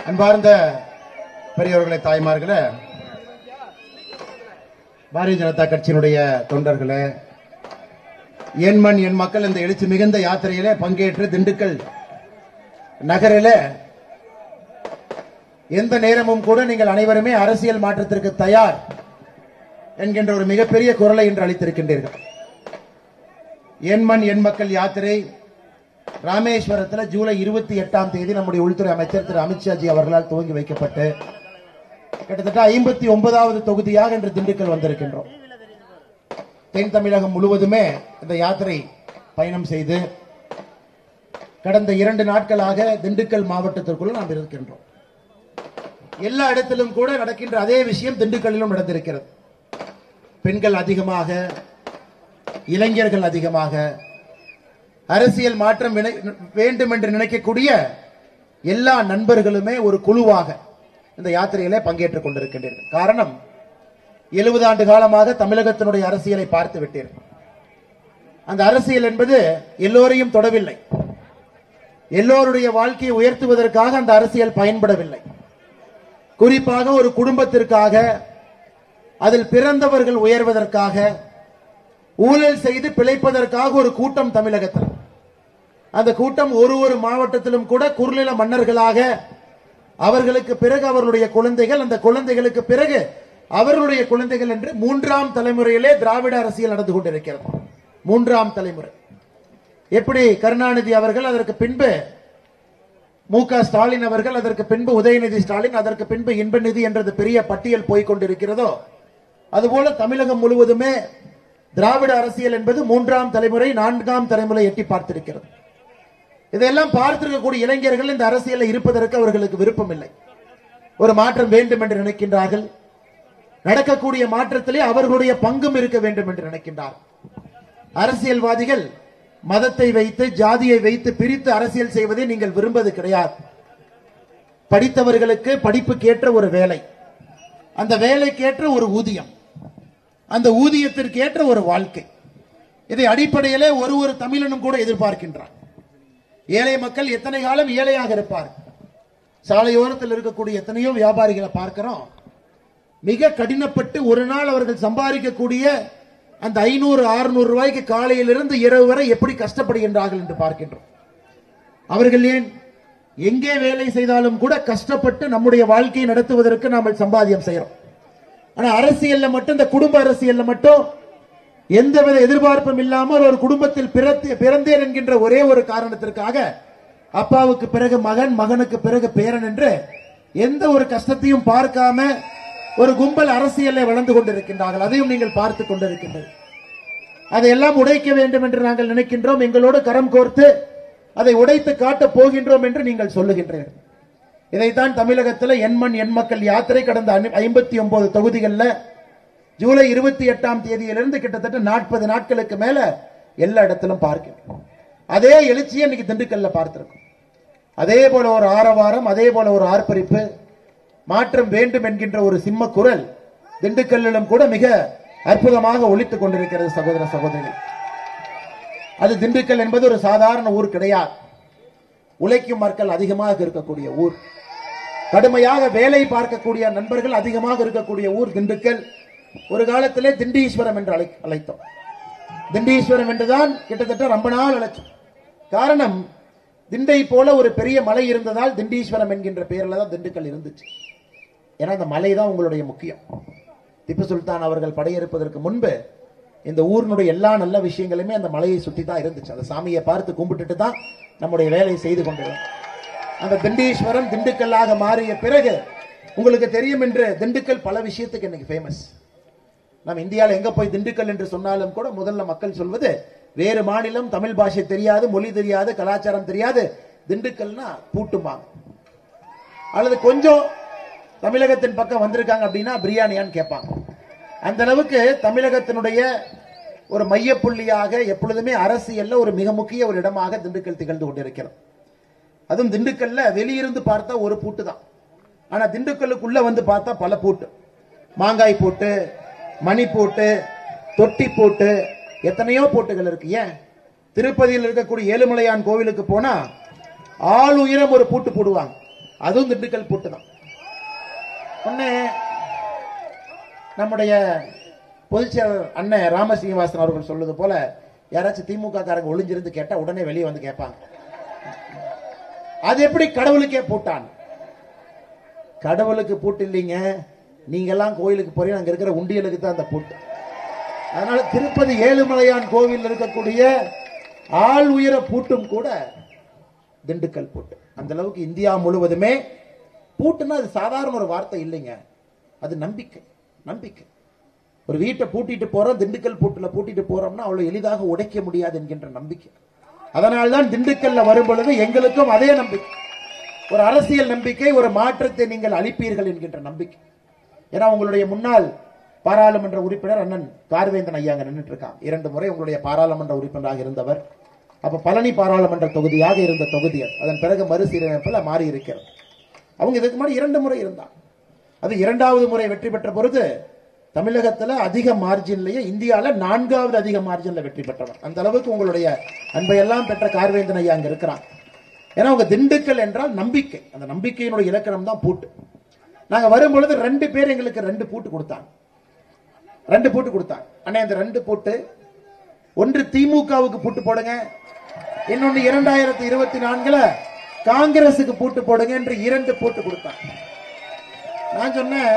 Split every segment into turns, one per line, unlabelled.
அன்பார்ந்த பெரியவர்களே தாய்மார்களே பாரதிய ஜனதா கட்சியினுடைய தொண்டர்களே என் மண் என் மக்கள் இந்த எழுச்சி மிகுந்த யாத்திரையிலே பங்கேற்று திண்டுக்கல் நகரிலே எந்த நேரமும் கூட நீங்கள் அனைவருமே அரசியல் மாற்றத்திற்கு தயார் என்கின்ற ஒரு மிகப்பெரிய குரலை இன்று அளித்திருக்கின்றீர்கள் என் மண் என் மக்கள் யாத்திரை ராமேஸ்வரத்தில் ஜூலை இருபத்தி எட்டாம் தேதி நம்முடைய உள்துறை அமைச்சர் திரு அமித்ஷாஜி அவர்களால் துவங்கி வைக்கப்பட்டு கிட்டத்தட்ட ஐம்பத்தி ஒன்பதாவது தொகுதியாக இன்று திண்டுக்கல் வந்திருக்கின்றோம் தென் தமிழகம் முழுவதுமே இந்த யாத்திரை பயணம் செய்து கடந்த இரண்டு நாட்களாக திண்டுக்கல் மாவட்டத்திற்குள் நாம் இருக்கின்றோம் எல்லா இடத்திலும் கூட நடக்கின்ற அதே விஷயம் திண்டுக்கல்லிலும் நடந்திருக்கிறது பெண்கள் அதிகமாக இளைஞர்கள் அதிகமாக அரசியல் மாற்றம் வினை- வேண்டும் என்று நினைக்கக்கூடிய எல்லா நண்பர்களுமே ஒரு குழுவாக இந்த யாத்திரையிலே பங்கேற்றுக் கொண்டிருக்கின்றனர் காரணம் எழுபது ஆண்டு காலமாக தமிழகத்தினுடைய அரசியலை பார்த்து விட்டீர்கள் அந்த அரசியல் என்பது எல்லோரையும் தொடவில்லை எல்லோருடைய வாழ்க்கையை உயர்த்துவதற்காக அந்த அரசியல் பயன்படவில்லை குறிப்பாக ஒரு குடும்பத்திற்காக அதில் பிறந்தவர்கள் உயர்வதற்காக ஊழல் செய்து பிழைப்பதற்காக ஒரு கூட்டம் தமிழகத்தில் அந்த கூட்டம் ஒரு ஒரு மாவட்டத்திலும் கூட குறுநில மன்னர்களாக அவர்களுக்கு பிறகு அவர்களுடைய குழந்தைகள் அந்த குழந்தைகளுக்கு பிறகு அவர்களுடைய குழந்தைகள் என்று மூன்றாம் தலைமுறையிலே திராவிட அரசியல் நடந்து கொண்டிருக்கிறது மூன்றாம் தலைமுறை எப்படி கருணாநிதி அவர்கள் அதற்கு பின்பு மு க ஸ்டாலின் அவர்கள் அதற்கு பின்பு உதயநிதி ஸ்டாலின் அதற்கு பின்பு இன்பநிதி என்றது பெரிய பட்டியல் போய்க் கொண்டிருக்கிறதோ அதுபோல தமிழகம் முழுவதுமே திராவிட அரசியல் என்பது மூன்றாம் தலைமுறை நான்காம் தலைமுறை எட்டி பார்த்திருக்கிறது இதையெல்லாம் பார்த்திருக்கக்கூடிய இளைஞர்கள் இந்த அரசியலில் இருப்பதற்கு அவர்களுக்கு விருப்பம் இல்லை ஒரு மாற்றம் வேண்டும் என்று நினைக்கின்றார்கள் நடக்கக்கூடிய மாற்றத்திலே அவர்களுடைய பங்கும் இருக்க வேண்டும் என்று நினைக்கின்றார் அரசியல்வாதிகள் மதத்தை வைத்து ஜாதியை வைத்து பிரித்து அரசியல் செய்வதை நீங்கள் விரும்பது கிடையாது படித்தவர்களுக்கு படிப்புக்கேற்ற ஒரு வேலை அந்த வேலைக்கேற்ற ஒரு ஊதியம் அந்த ஊதியத்திற்கேற்ற ஒரு வாழ்க்கை இதை அடிப்படையிலே ஒரு ஒரு தமிழனும் கூட எதிர்பார்க்கின்றார் ஏழை மக்கள் எத்தனை காலம் ஏழையாக இருப்பார் சாலையோரத்தில் இருக்கக்கூடிய எத்தனையோ வியாபாரிகளை பார்க்கிறோம் மிக கடினப்பட்டு ஒரு நாள் அவர்கள் சம்பாதிக்கக்கூடிய அந்த ஐநூறு அறுநூறு ரூபாய்க்கு காலையிலிருந்து இரவு வரை எப்படி கஷ்டப்படுகின்றார்கள் என்று பார்க்கின்றோம் அவர்கள் ஏன் எங்கே வேலை செய்தாலும் கூட கஷ்டப்பட்டு நம்முடைய வாழ்க்கையை நடத்துவதற்கு நாம் சம்பாத்தியம் செய்யறோம் ஆனா அரசியல்ல மட்டும் இந்த குடும்ப அரசியல்ல மட்டும் எந்தவித எதிர்பார்ப்பும் இல்லாமல் ஒரு குடும்பத்தில் பிறத்து பிறந்தேன் என்கின்ற ஒரே ஒரு காரணத்திற்காக அப்பாவுக்கு பிறகு மகன் மகனுக்கு பிறகு பேரன் என்று எந்த ஒரு கஷ்டத்தையும் பார்க்காம ஒரு கும்பல் அரசியலை வளர்ந்து கொண்டிருக்கின்றார்கள் அதையும் நீங்கள் பார்த்து கொண்டிருக்கின்றீர்கள் அதையெல்லாம் உடைக்க வேண்டும் என்று நாங்கள் நினைக்கின்றோம் எங்களோடு கரம் கோர்த்து அதை உடைத்து காட்டப் போகின்றோம் என்று நீங்கள் சொல்லுகின்றீர்கள் இதைத்தான் தமிழகத்தில் எண்மண் எண் மக்கள் யாத்திரை கடந்த ஐம்பத்தி ஒன்பது தொகுதிகளில் ஜூலை இருபத்தி எட்டாம் தேதியிலிருந்து கிட்டத்தட்ட நாற்பது நாட்களுக்கு மேல எல்லா இடத்திலும் பார்க்கிறோம் அதே எழுச்சியை இன்னைக்கு திண்டுக்கல்ல பார்த்திருக்கோம் அதே போல ஒரு ஆரவாரம் அதே போல ஒரு ஆர்ப்பரிப்பு மாற்றம் வேண்டும் என்கின்ற ஒரு சிம்ம குரல் திண்டுக்கல்லிலும் கூட மிக அற்புதமாக ஒலித்துக் கொண்டிருக்கிறது சகோதர சகோதரிகள் அது திண்டுக்கல் என்பது ஒரு சாதாரண ஊர் கிடையாது உழைக்கும் மக்கள் அதிகமாக இருக்கக்கூடிய ஊர் கடுமையாக வேலை பார்க்கக்கூடிய நண்பர்கள் அதிகமாக இருக்கக்கூடிய ஊர் திண்டுக்கல் ஒரு காலத்திலே திண்டீஸ்வரம் என்று அழை அழைத்தோம் திண்டீஸ்வரம் என்றுதான் கிட்டத்தட்ட ரொம்ப நாள் அழைச்சோம் காரணம் திண்டை போல ஒரு பெரிய மலை இருந்ததால் திண்டீஸ்வரம் என்கின்ற பெயர்ல தான் திண்டுக்கல் இருந்துச்சு ஏன்னா அந்த மலை தான் உங்களுடைய முக்கியம் திப்பு சுல்தான் அவர்கள் படையெடுப்பதற்கு முன்பு இந்த ஊரினுடைய எல்லா நல்ல விஷயங்களுமே அந்த மலையை சுற்றி தான் இருந்துச்சு அந்த சாமியை பார்த்து கும்பிட்டுட்டு தான் நம்முடைய வேலையை செய்து கொண்டிருந்தோம் அந்த திண்டீஸ்வரம் திண்டுக்கல்லாக மாறிய பிறகு உங்களுக்கு தெரியும் என்று திண்டுக்கல் பல விஷயத்துக்கு இன்னைக்கு ஃபேமஸ் நம்ம இந்தியாவில் எங்க போய் திண்டுக்கல் என்று சொன்னாலும் கூட முதல்ல மக்கள் சொல்வது வேறு மாநிலம் தமிழ் பாஷை தெரியாது மொழி தெரியாது கலாச்சாரம் தெரியாது திண்டுக்கல்னா பூட்டுமாங்க அல்லது கொஞ்சம் தமிழகத்தின் பக்கம் வந்திருக்காங்க அப்படின்னா பிரியாணியான்னு கேட்பாங்க அந்த அளவுக்கு தமிழகத்தினுடைய ஒரு மையப்புள்ளியாக எப்பொழுதுமே அரசியல்ல ஒரு மிக முக்கிய ஒரு இடமாக திண்டுக்கல் திகழ்ந்து கொண்டிருக்கிறது அதுவும் திண்டுக்கல்ல வெளியிருந்து பார்த்தா ஒரு பூட்டு தான் ஆனா திண்டுக்கல்லுக்குள்ள வந்து பார்த்தா பல பூட்டு மாங்காய் பூட்டு மணி பூட்டு தொட்டி பூட்டு எத்தனையோ பூட்டுகள் இருக்கு ஏன் திருப்பதியில் இருக்கக்கூடிய ஏழுமலையான் கோவிலுக்கு போனா ஆள் உயரம் ஒரு பூட்டு போடுவாங்க அதுவும் திண்டுக்கல் பூட்டு தான் ஒண்ணு நம்முடைய பொதுச்செயலர் அண்ணன் ராமசீனிவாசன் அவர்கள் சொல்வது போல யாராச்சும் திமுக காரங்க ஒளிஞ்சிருந்து கேட்டா உடனே வெளியே வந்து கேட்பாங்க அது எப்படி கடவுளுக்கே பூட்டான் கடவுளுக்கு பூட்டு இல்லைங்க நீங்க எல்லாம் கோயிலுக்கு போறீங்க அங்க இருக்கிற உண்டியலுக்கு தான் அந்த பூட்டு அதனால திருப்பதி ஏழுமலையான் கோவில் இருக்கக்கூடிய ஆள் உயர பூட்டும் கூட திண்டுக்கல் பூட்டு அந்த அளவுக்கு இந்தியா முழுவதுமே பூட்டுன்னா அது சாதாரண ஒரு வார்த்தை இல்லைங்க அது நம்பிக்கை நம்பிக்கை ஒரு வீட்டை பூட்டிட்டு போறோம் திண்டுக்கல் பூட்டுல பூட்டிட்டு போறோம்னா அவ்வளவு எளிதாக உடைக்க முடியாது என்கின்ற நம்பிக்கை அதனால்தான் திண்டுக்கல்ல வரும் பொழுது எங்களுக்கும் அதே நம்பிக்கை ஒரு அரசியல் நம்பிக்கை ஒரு மாற்றத்தை நீங்கள் அளிப்பீர்கள் என்கின்ற நம்பிக்கை ஏன்னா உங்களுடைய முன்னாள் பாராளுமன்ற உறுப்பினர் அண்ணன் கார்வேந்தன் ஐயா அங்க நின்றுட்டு இருக்கான் இரண்டு முறை உங்களுடைய பாராளுமன்ற உறுப்பினராக இருந்தவர் அப்ப பழனி பாராளுமன்ற தொகுதியாக இருந்த தொகுதி அது. அதன் பிறகு மறுசீரமைப்பில் மாறி இருக்கிறது அவங்க இதுக்கு முன்னாடி இரண்டு முறை இருந்தாங்க அது இரண்டாவது முறை வெற்றி பெற்ற பொழுது தமிழகத்துல அதிக மார்ஜின்லயே இந்தியால நான்காவது அதிக மார்ஜின்ல வெற்றி பெற்றவர் அந்த அளவுக்கு உங்களுடைய அன்பையெல்லாம் பெற்ற கார்வேந்தன் ஐயா அங்க இருக்கிறான் ஏன்னா உங்க திண்டுக்கல் என்றால் நம்பிக்கை அந்த நம்பிக்கையினுடைய இலக்கணம் தான் பூட்டு நாங்க வரும் பொழுது ரெண்டு பேர் எங்களுக்கு ரெண்டு பூட்டு கொடுத்தாங்க ரெண்டு பூட்டு கொடுத்தாங்க அண்ணே அந்த ரெண்டு பூட்டு ஒன்று திமுகவுக்கு பூட்டு போடுங்க இன்னொன்னு இரண்டாயிரத்தி இருபத்தி நான்குல காங்கிரசுக்கு பூட்டு போடுங்க என்று இரண்டு பூட்டு கொடுத்தாங்க நான் சொன்னேன்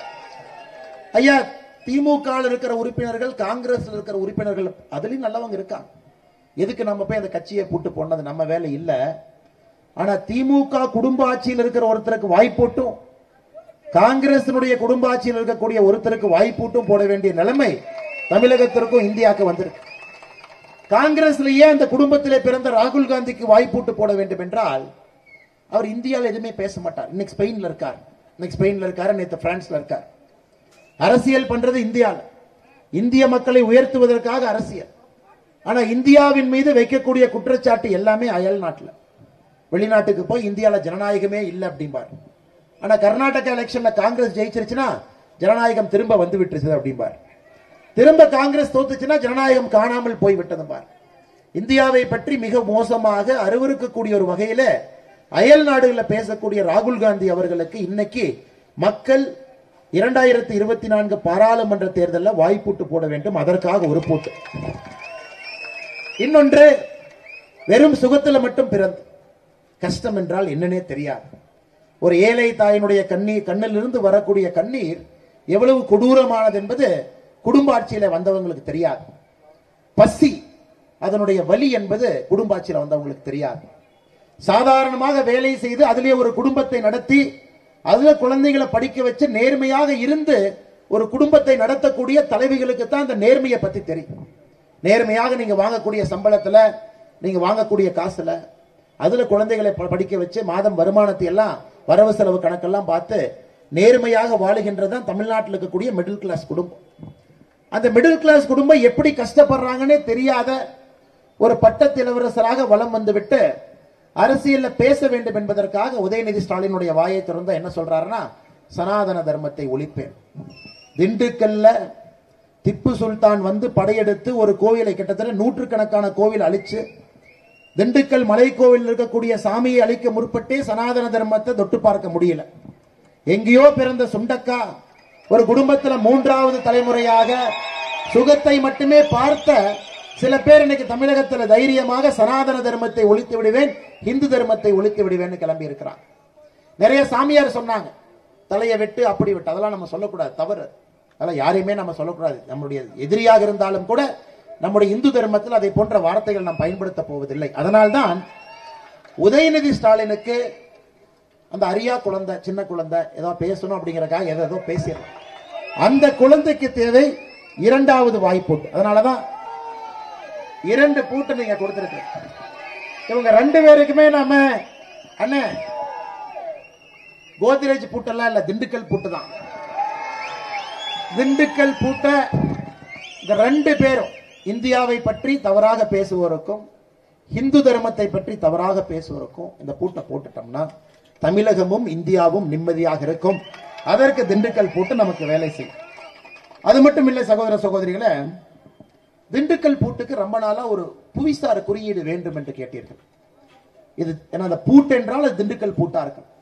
ஐயா திமுக இருக்கிற உறுப்பினர்கள் காங்கிரஸ்ல இருக்கிற உறுப்பினர்கள் அதுலயும் நல்லவங்க இருக்காங்க எதுக்கு நம்ம போய் அந்த கட்சியை பூட்டு போனது நம்ம வேலை இல்ல ஆனா திமுக குடும்ப ஆட்சியில் இருக்கிற ஒருத்தருக்கு வாய்ப்போட்டும் காங்கிரசினுடைய குடும்ப ஆட்சியில் இருக்கக்கூடிய ஒருத்தருக்கு வாய்ப்பூட்டும் போட வேண்டிய நிலைமை தமிழகத்திற்கும் இந்தியாவுக்கு வந்திருக்கு காங்கிரஸ்லயே அந்த குடும்பத்திலே பிறந்த ராகுல் காந்திக்கு வாய்ப்பூட்டு போட வேண்டும் என்றால் அவர் இந்தியாவில் எதுவுமே பேச மாட்டார் இன்னைக்கு ஸ்பெயின்ல இருக்கார் இன்னைக்கு ஸ்பெயின்ல இருக்காரு நேற்று பிரான்ஸ்ல இருக்கார் அரசியல் பண்றது இந்தியாவில் இந்திய மக்களை உயர்த்துவதற்காக அரசியல் ஆனா இந்தியாவின் மீது வைக்கக்கூடிய குற்றச்சாட்டு எல்லாமே அயல் நாட்டுல வெளிநாட்டுக்கு போய் இந்தியால ஜனநாயகமே இல்லை அப்படிம்பார் ஆனா கர்நாடகா எலெக்ஷன்ல காங்கிரஸ் ஜெயிச்சிருச்சுன்னா ஜனநாயகம் திரும்ப வந்து விட்டுருச்சு அப்படிம்பார் திரும்ப காங்கிரஸ் தோத்துச்சுன்னா ஜனநாயகம் காணாமல் போய் விட்டது பார் இந்தியாவை பற்றி மிக மோசமாக அருவருக்கக்கூடிய ஒரு வகையில அயல் நாடுகளில் பேசக்கூடிய ராகுல் காந்தி அவர்களுக்கு இன்னைக்கு மக்கள் இரண்டாயிரத்தி இருபத்தி நான்கு பாராளுமன்ற தேர்தலில் வாய்ப்பூட்டு போட வேண்டும் அதற்காக ஒரு பூட்டு இன்னொன்று வெறும் சுகத்துல மட்டும் பிறந்து கஷ்டம் என்றால் என்னன்னே தெரியாது ஒரு ஏழை தாயினுடைய கண்ணீர் கண்ணிலிருந்து வரக்கூடிய கண்ணீர் எவ்வளவு கொடூரமானது என்பது குடும்ப ஆட்சியில வந்தவங்களுக்கு தெரியாது பசி அதனுடைய வலி என்பது குடும்ப ஆட்சியில வந்தவங்களுக்கு தெரியாது சாதாரணமாக வேலை செய்து அதிலே ஒரு குடும்பத்தை நடத்தி அதுல குழந்தைகளை படிக்க வச்சு நேர்மையாக இருந்து ஒரு குடும்பத்தை நடத்தக்கூடிய தலைவிகளுக்கு தான் அந்த நேர்மையை பத்தி தெரியும் நேர்மையாக நீங்க வாங்கக்கூடிய சம்பளத்துல நீங்க வாங்கக்கூடிய காசுல அதுல குழந்தைகளை ப- படிக்க வச்சு மாதம் வருமானத்தை எல்லாம் வரவு செலவு கணக்கெல்லாம் பார்த்து நேர்மையாக வாழுகின்றது தான் தமிழ்நாட்டில் இருக்கக்கூடிய மிடில் கிளாஸ் குடும்பம் அந்த மிடில் கிளாஸ் குடும்பம் எப்படி கஷ்டப்படுறாங்கன்னே தெரியாத ஒரு பட்டத்து இளவரசராக வலம் வந்துவிட்டு அரசியல்ல பேச வேண்டும் என்பதற்காக உதயநிதி ஸ்டாலினுடைய வாயை திறந்தா என்ன சொல்றாருன்னா சனாதன தர்மத்தை ஒழிப்பேன் திண்டுக்கல்ல திப்பு சுல்தான் வந்து படையெடுத்து ஒரு கோவிலை கிட்டத்தட்ட நூற்றுக்கணக்கான கோவில் அழிச்சு திண்டுக்கல் மலைக்கோவில் இருக்கக்கூடிய சாமியை அழிக்க முற்பட்டே சனாதன தர்மத்தை தொட்டு பார்க்க முடியல எங்கேயோ பிறந்த சுண்டக்கா ஒரு குடும்பத்துல மூன்றாவது தலைமுறையாக சுகத்தை மட்டுமே பார்த்த சில பேர் இன்னைக்கு தமிழகத்துல தைரியமாக சனாதன தர்மத்தை ஒழித்து விடுவேன் இந்து தர்மத்தை ஒழித்து விடுவேன்னு கிளம்பி இருக்கிறான் நிறைய சாமியார் சொன்னாங்க தலையை வெட்டு அப்படி வெட்டு அதெல்லாம் நம்ம சொல்லக்கூடாது தவறு அதெல்லாம் யாரையுமே நம்ம சொல்லக்கூடாது நம்முடைய எதிரியாக இருந்தாலும் கூட நம்முடைய இந்து தர்மத்தில் அதை போன்ற வார்த்தைகள் நாம் பயன்படுத்த போவதில்லை அதனால்தான் உதயநிதி ஸ்டாலினுக்கு அந்த அரியா குழந்தை சின்ன குழந்தை ஏதோ பேசணும் அப்படிங்கறக்காக ஏதோ ஏதோ பேசிடலாம் அந்த குழந்தைக்கு தேவை இரண்டாவது வாய்ப்பூட்டு அதனாலதான் இரண்டு பூட்டு நீங்க கொடுத்திருக்கீங்க இவங்க ரெண்டு பேருக்குமே நாம அண்ணே கோத்ரேஜ் பூட்டெல்லாம் இல்ல திண்டுக்கல் பூட்டு தான் திண்டுக்கல் பூட்ட இந்த ரெண்டு பேரும் இந்தியாவை பற்றி தவறாக பேசுவோருக்கும் இந்து தர்மத்தை பற்றி தவறாக பேசுவோருக்கும் இந்த பூட்டை போட்டுட்டோம்னா தமிழகமும் இந்தியாவும் நிம்மதியாக இருக்கும் அதற்கு திண்டுக்கல் பூட்டு நமக்கு வேலை செய்யும் அது மட்டும் இல்லை சகோதர சகோதரிகளே திண்டுக்கல் பூட்டுக்கு ரொம்ப நாளா ஒரு புவிசார் குறியீடு வேண்டும் என்று கேட்டீர்கள் இது ஏன்னா அந்த பூட்டு என்றால் அது திண்டுக்கல் பூட்டா இருக்கும்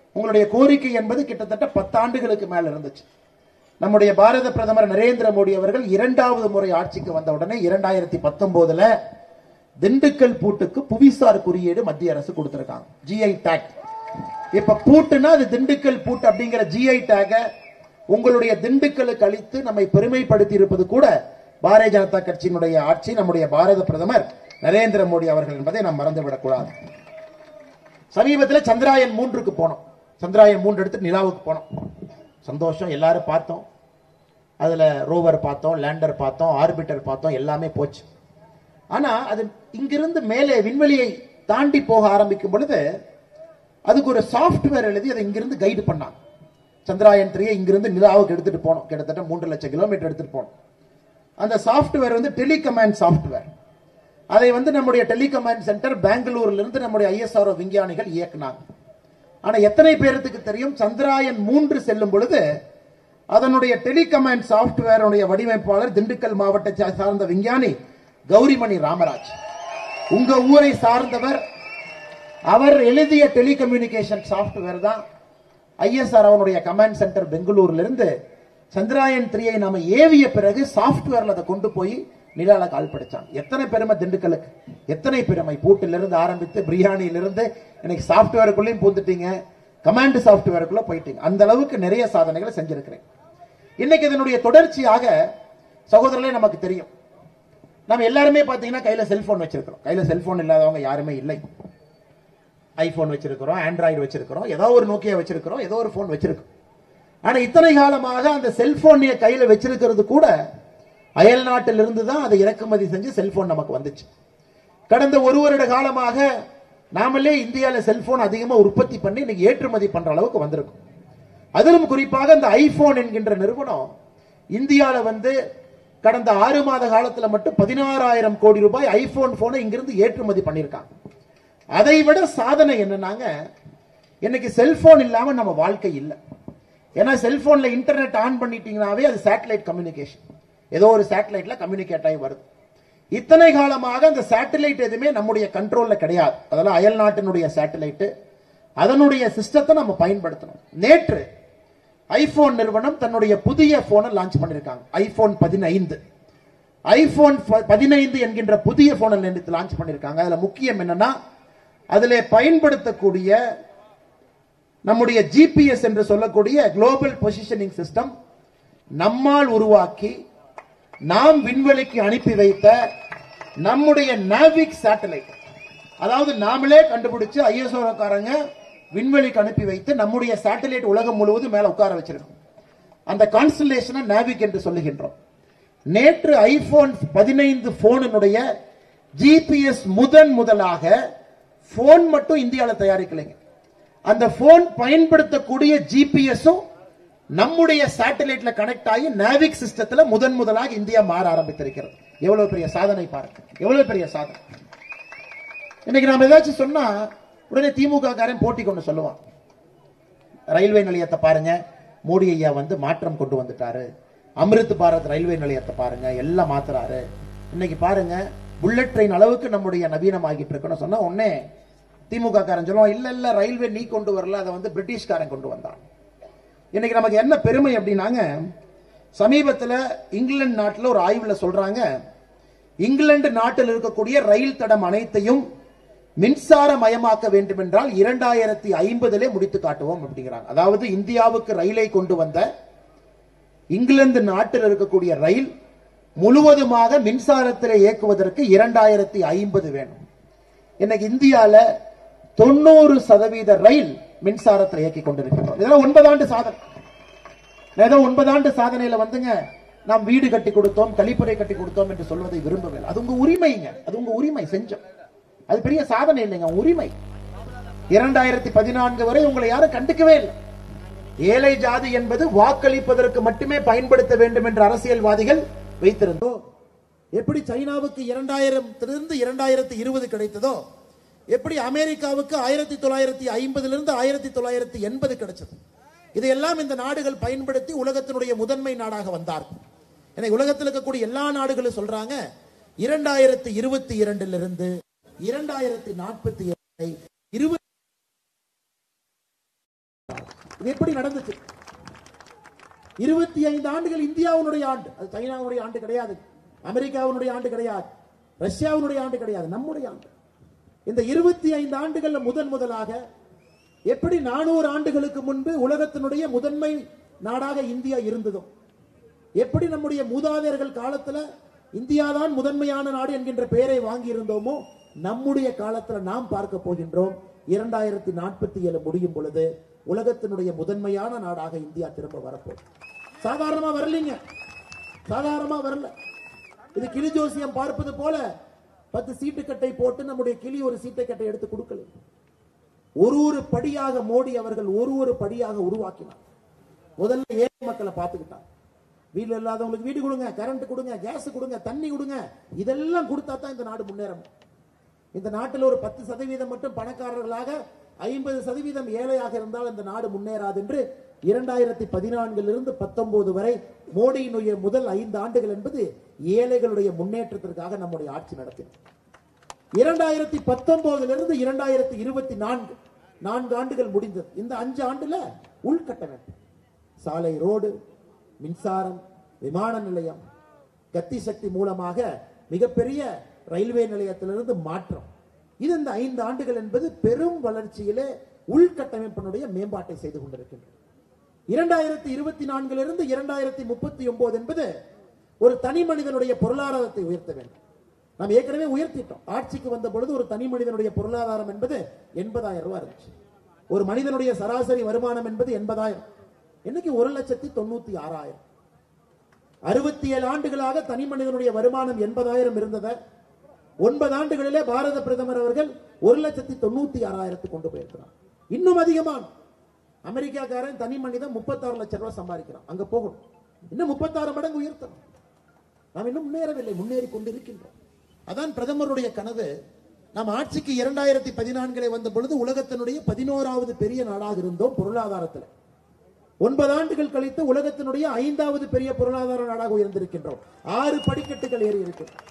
உங்களுடைய கோரிக்கை என்பது கிட்டத்தட்ட பத்தாண்டுகளுக்கு மேல இருந்துச்சு நம்முடைய பாரத பிரதமர் நரேந்திர மோடி அவர்கள் இரண்டாவது முறை ஆட்சிக்கு வந்த உடனே இரண்டாயிரத்தி பத்தொன்பதுல திண்டுக்கல் பூட்டுக்கு புவிசார் குறியீடு மத்திய அரசு கொடுத்திருக்காங்க ஜிஐ டேக் இப்ப பூட்டுனா அது திண்டுக்கல் பூட்டு அப்படிங்கிற ஜிஐ டேக உங்களுடைய திண்டுக்கலுக்கு அளித்து நம்மை பெருமைப்படுத்தி இருப்பது கூட பாரதிய ஜனதா கட்சியினுடைய ஆட்சி நம்முடைய பாரத பிரதமர் நரேந்திர மோடி அவர்கள் என்பதை நாம் மறந்துவிடக் கூடாது சமீபத்தில் சந்திராயன் மூன்றுக்கு போனோம் சந்திராயன் மூன்று எடுத்து நிலாவுக்கு போனோம் சந்தோஷம் எல்லாரும் பார்த்தோம் அதுல ரோவர் பார்த்தோம் லேண்டர் பார்த்தோம் ஆர்பிட்டர் பார்த்தோம் எல்லாமே போச்சு ஆனா அது இங்கிருந்து மேலே விண்வெளியை தாண்டி போக ஆரம்பிக்கும் பொழுது அதுக்கு ஒரு சாஃப்ட்வேர் எழுதி அதை இங்கிருந்து கைடு பண்ணாங்க சந்திராயன் த்ரீயை இங்கிருந்து நிலாவுக்கு எடுத்துட்டு போனோம் கிட்டத்தட்ட மூன்று லட்சம் கிலோமீட்டர் எடுத்துட்டு போனோம் அந்த சாஃப்ட்வேர் வந்து டெலிகமாண்ட் சாஃப்ட்வேர் அதை வந்து நம்முடைய டெலிகமாண்ட் சென்டர் பெங்களூர்ல இருந்து நம்முடைய ஐஎஸ்ஆர்ஓ விஞ்ஞானிகள் இயக்குனாங்க ஆனா எத்தனை பேருக்கு தெரியும் சந்திராயன் மூன்று செல்லும் பொழுது அதனுடைய டெலிகமாண்ட் சாஃப்ட்வேருடைய வடிவமைப்பாளர் திண்டுக்கல் மாவட்டத்தை சார்ந்த விஞ்ஞானி கௌரிமணி ராமராஜ் உங்க ஊரை சார்ந்தவர் அவர் எழுதிய டெலிகம்யூனிகேஷன் சாஃப்ட்வேர் தான் ஐஎஸ்ஆர் அவனுடைய கமாண்ட் சென்டர் பெங்களூர்ல இருந்து சந்திராயன் த்ரீயை நாம ஏவிய பிறகு சாஃப்ட்வேர்ல அதை கொண்டு போய் நிலால கால் படிச்சாங்க எத்தனை பெருமை திண்டுக்கலுக்கு எத்தனை பெருமை பூட்டிலிருந்து ஆரம்பித்து பிரியாணியிலிருந்து இன்னைக்கு சாஃப்ட்வேருக்குள்ளேயும் பூந்துட்டீங்க கமாண்ட் சாஃப்ட்வேருக்குள்ள போயிட்டீங்க அந்த அளவுக்கு நிறைய சாதனைகளை செஞ்சிருக்கிறேன் இன்னைக்கு இதனுடைய தொடர்ச்சியாக சகோதரர்களே நமக்கு தெரியும் நம்ம எல்லாருமே பாத்தீங்கன்னா கையில செல்போன் வச்சிருக்கிறோம் கையில செல்போன் இல்லாதவங்க யாருமே இல்லை ஐபோன் வச்சிருக்கிறோம் ஆண்ட்ராய்டு வச்சிருக்கிறோம் ஏதோ ஒரு நோக்கியா வச்சிருக்கிறோம் ஏதோ ஒரு போன் வச்சிருக்கோம் ஆனா இத்தனை காலமாக அந்த செல்போன் கையில வச்சிருக்கிறது கூட அயல் நாட்டிலிருந்து தான் அதை இறக்குமதி செஞ்சு செல்போன் நமக்கு வந்துச்சு கடந்த ஒரு வருட காலமாக நாமளே இந்தியாவில் செல்போன் அதிகமா உற்பத்தி பண்ணி இன்னைக்கு ஏற்றுமதி பண்ற அளவுக்கு வந்திருக்கும் அதிலும் குறிப்பாக இந்த ஐபோன் என்கின்ற நிறுவனம் இந்தியாவில் வந்து கடந்த ஆறு மாத காலத்துல மட்டும் பதினாறாயிரம் கோடி ரூபாய் ஐபோன் போனை இங்கிருந்து ஏற்றுமதி பண்ணியிருக்காங்க அதை விட சாதனை என்னன்னாங்க இன்னைக்கு செல்போன் இல்லாம நம்ம வாழ்க்கை இல்லை ஏன்னா செல்போன்ல இன்டர்நெட் ஆன் பண்ணிட்டீங்கன்னாவே அது சேட்டலைட் கம்யூனிகேஷன் ஏதோ ஒரு சேட்டலைட்ல கம்யூனிகேட் ஆகி வருது இத்தனை காலமாக அந்த சேட்டலைட் எதுவுமே நம்முடைய கண்ட்ரோல்ல கிடையாது அதெல்லாம் அயல் நாட்டினுடைய சேட்டலைட் அதனுடைய சிஸ்டத்தை நம்ம பயன்படுத்தணும் நேற்று ஐபோன் நிறுவனம் தன்னுடைய புதிய போனை லான்ச் பண்ணிருக்காங்க ஐபோன் பதினைந்து ஐபோன் பதினைந்து என்கின்ற புதிய போனை நேற்று லான்ச் பண்ணிருக்காங்க அதுல முக்கியம் என்னன்னா அதில் பயன்படுத்தக்கூடிய நம்முடைய ஜிபிஎஸ் என்று சொல்லக்கூடிய குளோபல் பொசிஷனிங் சிஸ்டம் நம்மால் உருவாக்கி நாம் விண்வெளிக்கு அனுப்பி வைத்த நம்முடைய நாவிக் சேட்டலைட் அதாவது நாமளே கண்டுபிடிச்சு ஐஎஸ்ஓக்காரங்க விண்வெளிக்கு அனுப்பி வைத்து நம்முடைய சேட்டலைட் உலகம் முழுவதும் மேல உட்கார வச்சிருக்கோம் அந்த கான்ஸ்டலேஷனை நாவிக் என்று சொல்லுகின்றோம் நேற்று ஐபோன் பதினைந்து போனினுடைய ஜிபிஎஸ் முதன் முதலாக போன் மட்டும் இந்தியாவில் தயாரிக்கலைங்க அந்த போன் பயன்படுத்தக்கூடிய ஜிபிஎஸும் நம்முடைய சேட்டலைட்ல கனெக்ட் ஆகி நாவிக் சிஸ்டத்துல முதன் முதலாக இந்தியா மாற ஆரம்பித்திருக்கிறது எவ்வளவு பெரிய சாதனை பாருங்க எவ்வளவு பெரிய சாதனை இன்னைக்கு நாம ஏதாச்சும் சொன்னா உடனே திமுக காரன் போட்டி கொண்டு சொல்லுவான் ரயில்வே நிலையத்தை பாருங்க மோடி ஐயா வந்து மாற்றம் கொண்டு வந்துட்டாரு அமிர்த் பாரத் ரயில்வே நிலையத்தை பாருங்க எல்லாம் மாத்துறாரு இன்னைக்கு பாருங்க புல்லட் ட்ரெயின் அளவுக்கு நம்முடைய நவீனம் ஆகிட்டு இருக்குன்னு சொன்னா உடனே திமுக காரன் சொல்லுவான் இல்ல இல்ல ரயில்வே நீ கொண்டு வரல அதை வந்து பிரிட்டிஷ்காரன் கொண்டு வந்தான் இன்னைக்கு நமக்கு என்ன பெருமை அப்படின்னாங்க சமீபத்தில் இங்கிலாந்து நாட்டில் ஒரு ஆய்வில் சொல்றாங்க இங்கிலாந்து நாட்டில் இருக்கக்கூடிய ரயில் தடம் அனைத்தையும் மின்சார மயமாக்க வேண்டும் என்றால் இரண்டாயிரத்தி ஐம்பதிலே முடித்து காட்டுவோம் அப்படிங்கிறாங்க அதாவது இந்தியாவுக்கு ரயிலை கொண்டு வந்த இங்கிலாந்து நாட்டில் இருக்கக்கூடிய ரயில் முழுவதுமாக மின்சாரத்தில் இயக்குவதற்கு இரண்டாயிரத்தி ஐம்பது வேணும் இன்னைக்கு இந்தியால தொண்ணூறு சதவீத ரயில் மின்சாரத்தில் இயக்கி கொண்டிருக்கிறோம் இதெல்லாம் ஒன்பதாண்டு சாதனை ஏதோ ஒன்பதாண்டு சாதனையில வந்துங்க நாம் வீடு கட்டி கொடுத்தோம் கழிப்பறை கட்டி கொடுத்தோம் என்று சொல்வதை விரும்பவில்லை அது உங்க உரிமைங்க அது உங்க உரிமை செஞ்சோம் அது பெரிய சாதனை இல்லைங்க உரிமை இரண்டாயிரத்தி பதினான்கு வரை உங்களை யாரும் கண்டுக்கவே இல்லை ஏழை ஜாதி என்பது வாக்களிப்பதற்கு மட்டுமே பயன்படுத்த வேண்டும் என்ற அரசியல்வாதிகள் வைத்திருந்தோம் எப்படி சைனாவுக்கு இரண்டாயிரத்திலிருந்து இரண்டாயிரத்தி இருபது கிடைத்ததோ எப்படி அமெரிக்காவுக்கு ஆயிரத்தி தொள்ளாயிரத்தி ஐம்பதிலிருந்து ஆயிரத்தி தொள்ளாயிரத்தி எண்பது கிடைச்சது இதையெல்லாம் இந்த நாடுகள் பயன்படுத்தி உலகத்தினுடைய முதன்மை நாடாக வந்தார்கள் எனக்கு உலகத்தில் இருக்கக்கூடிய எல்லா நாடுகளும் சொல்றாங்க இரண்டாயிரத்தி இருபத்தி இரண்டிலிருந்து இரண்டாயிரத்தி நாற்பத்தி இருபது இது எப்படி நடந்துச்சு இருபத்தி ஐந்து ஆண்டுகள் இந்தியாவுடைய ஆண்டு அது சைனாவுடைய ஆண்டு கிடையாது அமெரிக்காவுடைய ஆண்டு கிடையாது ரஷ்யாவுடைய ஆண்டு கிடையாது நம்முடைய ஆண்டு இந்த இருபத்தி ஐந்து ஆண்டுகள்ல முதன் முதலாக எப்படி நானூறு ஆண்டுகளுக்கு முன்பு உலகத்தினுடைய முதன்மை நாடாக இந்தியா இருந்ததோ எப்படி நம்முடைய மூதாதையர்கள் காலத்துல இந்தியாதான் முதன்மையான நாடு என்கின்ற பெயரை வாங்கி இருந்தோமோ நம்முடைய காலத்துல நாம் பார்க்க போகின்றோம் இரண்டாயிரத்தி நாற்பத்தி ஏழு முடியும் பொழுது உலகத்தினுடைய முதன்மையான நாடாக இந்தியா திரும்ப வரப்போகுது சாதாரணமா வரலீங்க சாதாரணமா வரல இது கிளி ஜோசியம் பார்ப்பது போல பத்து சீட்டுக்கட்டை போட்டு நம்முடைய கிளி ஒரு சீட்டுக்கட்டை எடுத்து கொடுக்கல ஒரு ஒரு படியாக மோடி அவர்கள் ஒரு ஒரு படியாக உருவாக்கினார் முதல்ல ஏழை மக்களை பார்த்துக்கிட்டார் வீடு இல்லாதவங்களுக்கு வீடு கொடுங்க கரண்ட் கொடுங்க கேஸ் கொடுங்க தண்ணி கொடுங்க இதெல்லாம் கொடுத்தா தான் இந்த நாடு முன்னேறும் இந்த நாட்டில் ஒரு பத்து சதவீதம் மட்டும் பணக்காரர்களாக ஐம்பது சதவீதம் ஏழையாக இருந்தால் இந்த நாடு முன்னேறாது என்று இரண்டாயிரத்தி பதினான்கிலிருந்து பத்தொன்பது வரை மோடியினுடைய முதல் ஐந்து ஆண்டுகள் என்பது ஏழைகளுடைய முன்னேற்றத்திற்காக நம்முடைய ஆட்சி நடத்தினது இரண்டாயிரத்தி பத்தொன்பதுல இருந்து இரண்டாயிரத்தி இருபத்தி நான்கு நான்கு ஆண்டுகள் முடிந்தது இந்த அஞ்சு ஆண்டுல உள்கட்டமைப்பு சாலை ரோடு மின்சாரம் விமான நிலையம் கத்தி சக்தி மூலமாக மிகப்பெரிய ரயில்வே நிலையத்திலிருந்து மாற்றம் இது இந்த ஐந்து ஆண்டுகள் என்பது பெரும் வளர்ச்சியிலே உள்கட்டமைப்பினுடைய மேம்பாட்டை செய்து கொண்டிருக்கின்றது இரண்டாயிரத்தி இருபத்தி நான்கிலிருந்து இரண்டாயிரத்தி முப்பத்தி ஒன்பது என்பது ஒரு தனி மனிதனுடைய பொருளாதாரத்தை உயர்த்த வேண்டும் நாம் ஏற்கனவே உயர்த்திட்டோம் ஆட்சிக்கு வந்த பொழுது ஒரு தனி மனிதனுடைய பொருளாதாரம் என்பது எண்பதாயிரம் ரூபாய் இருந்துச்சு ஒரு மனிதனுடைய சராசரி வருமானம் என்பது எண்பதாயிரம் இன்னைக்கு ஒரு லட்சத்தி தொண்ணூத்தி ஆறாயிரம் அறுபத்தி ஏழு ஆண்டுகளாக தனி மனிதனுடைய வருமானம் எண்பதாயிரம் இருந்ததை ஒன்பது ஆண்டுகளிலே பாரத பிரதமர் அவர்கள் ஒரு லட்சத்தி தொண்ணூத்தி ஆறாயிரத்துக்கு கொண்டு போயிருக்கிறார் இன்னும் அதிகமான அமெரிக்காக்காரன் தனி மனிதன் முப்பத்தாறு லட்சம் ரூபாய் சம்பாதிக்கிறான் அங்க போகணும் இன்னும் முப்பத்தாறு மடங்கு உயர்த்தணும் நாம் இன்னும் முன்னேறவில்லை முன்னேறி கொண்டிருக்கின்றோம் அதான் பிரதமருடைய கனவு நாம் ஆட்சிக்கு இரண்டாயிரத்தி பதினான்கிலே வந்த பொழுது உலகத்தினுடைய பதினோராவது பெரிய நாடாக இருந்தோம் பொருளாதாரத்தில் ஒன்பது ஆண்டுகள் கழித்து உலகத்தினுடைய ஐந்தாவது பெரிய பொருளாதார நாடாக உயர்ந்திருக்கின்றோம் ஆறு படிக்கட்டுகள் ஏறி இருக்கிறோம்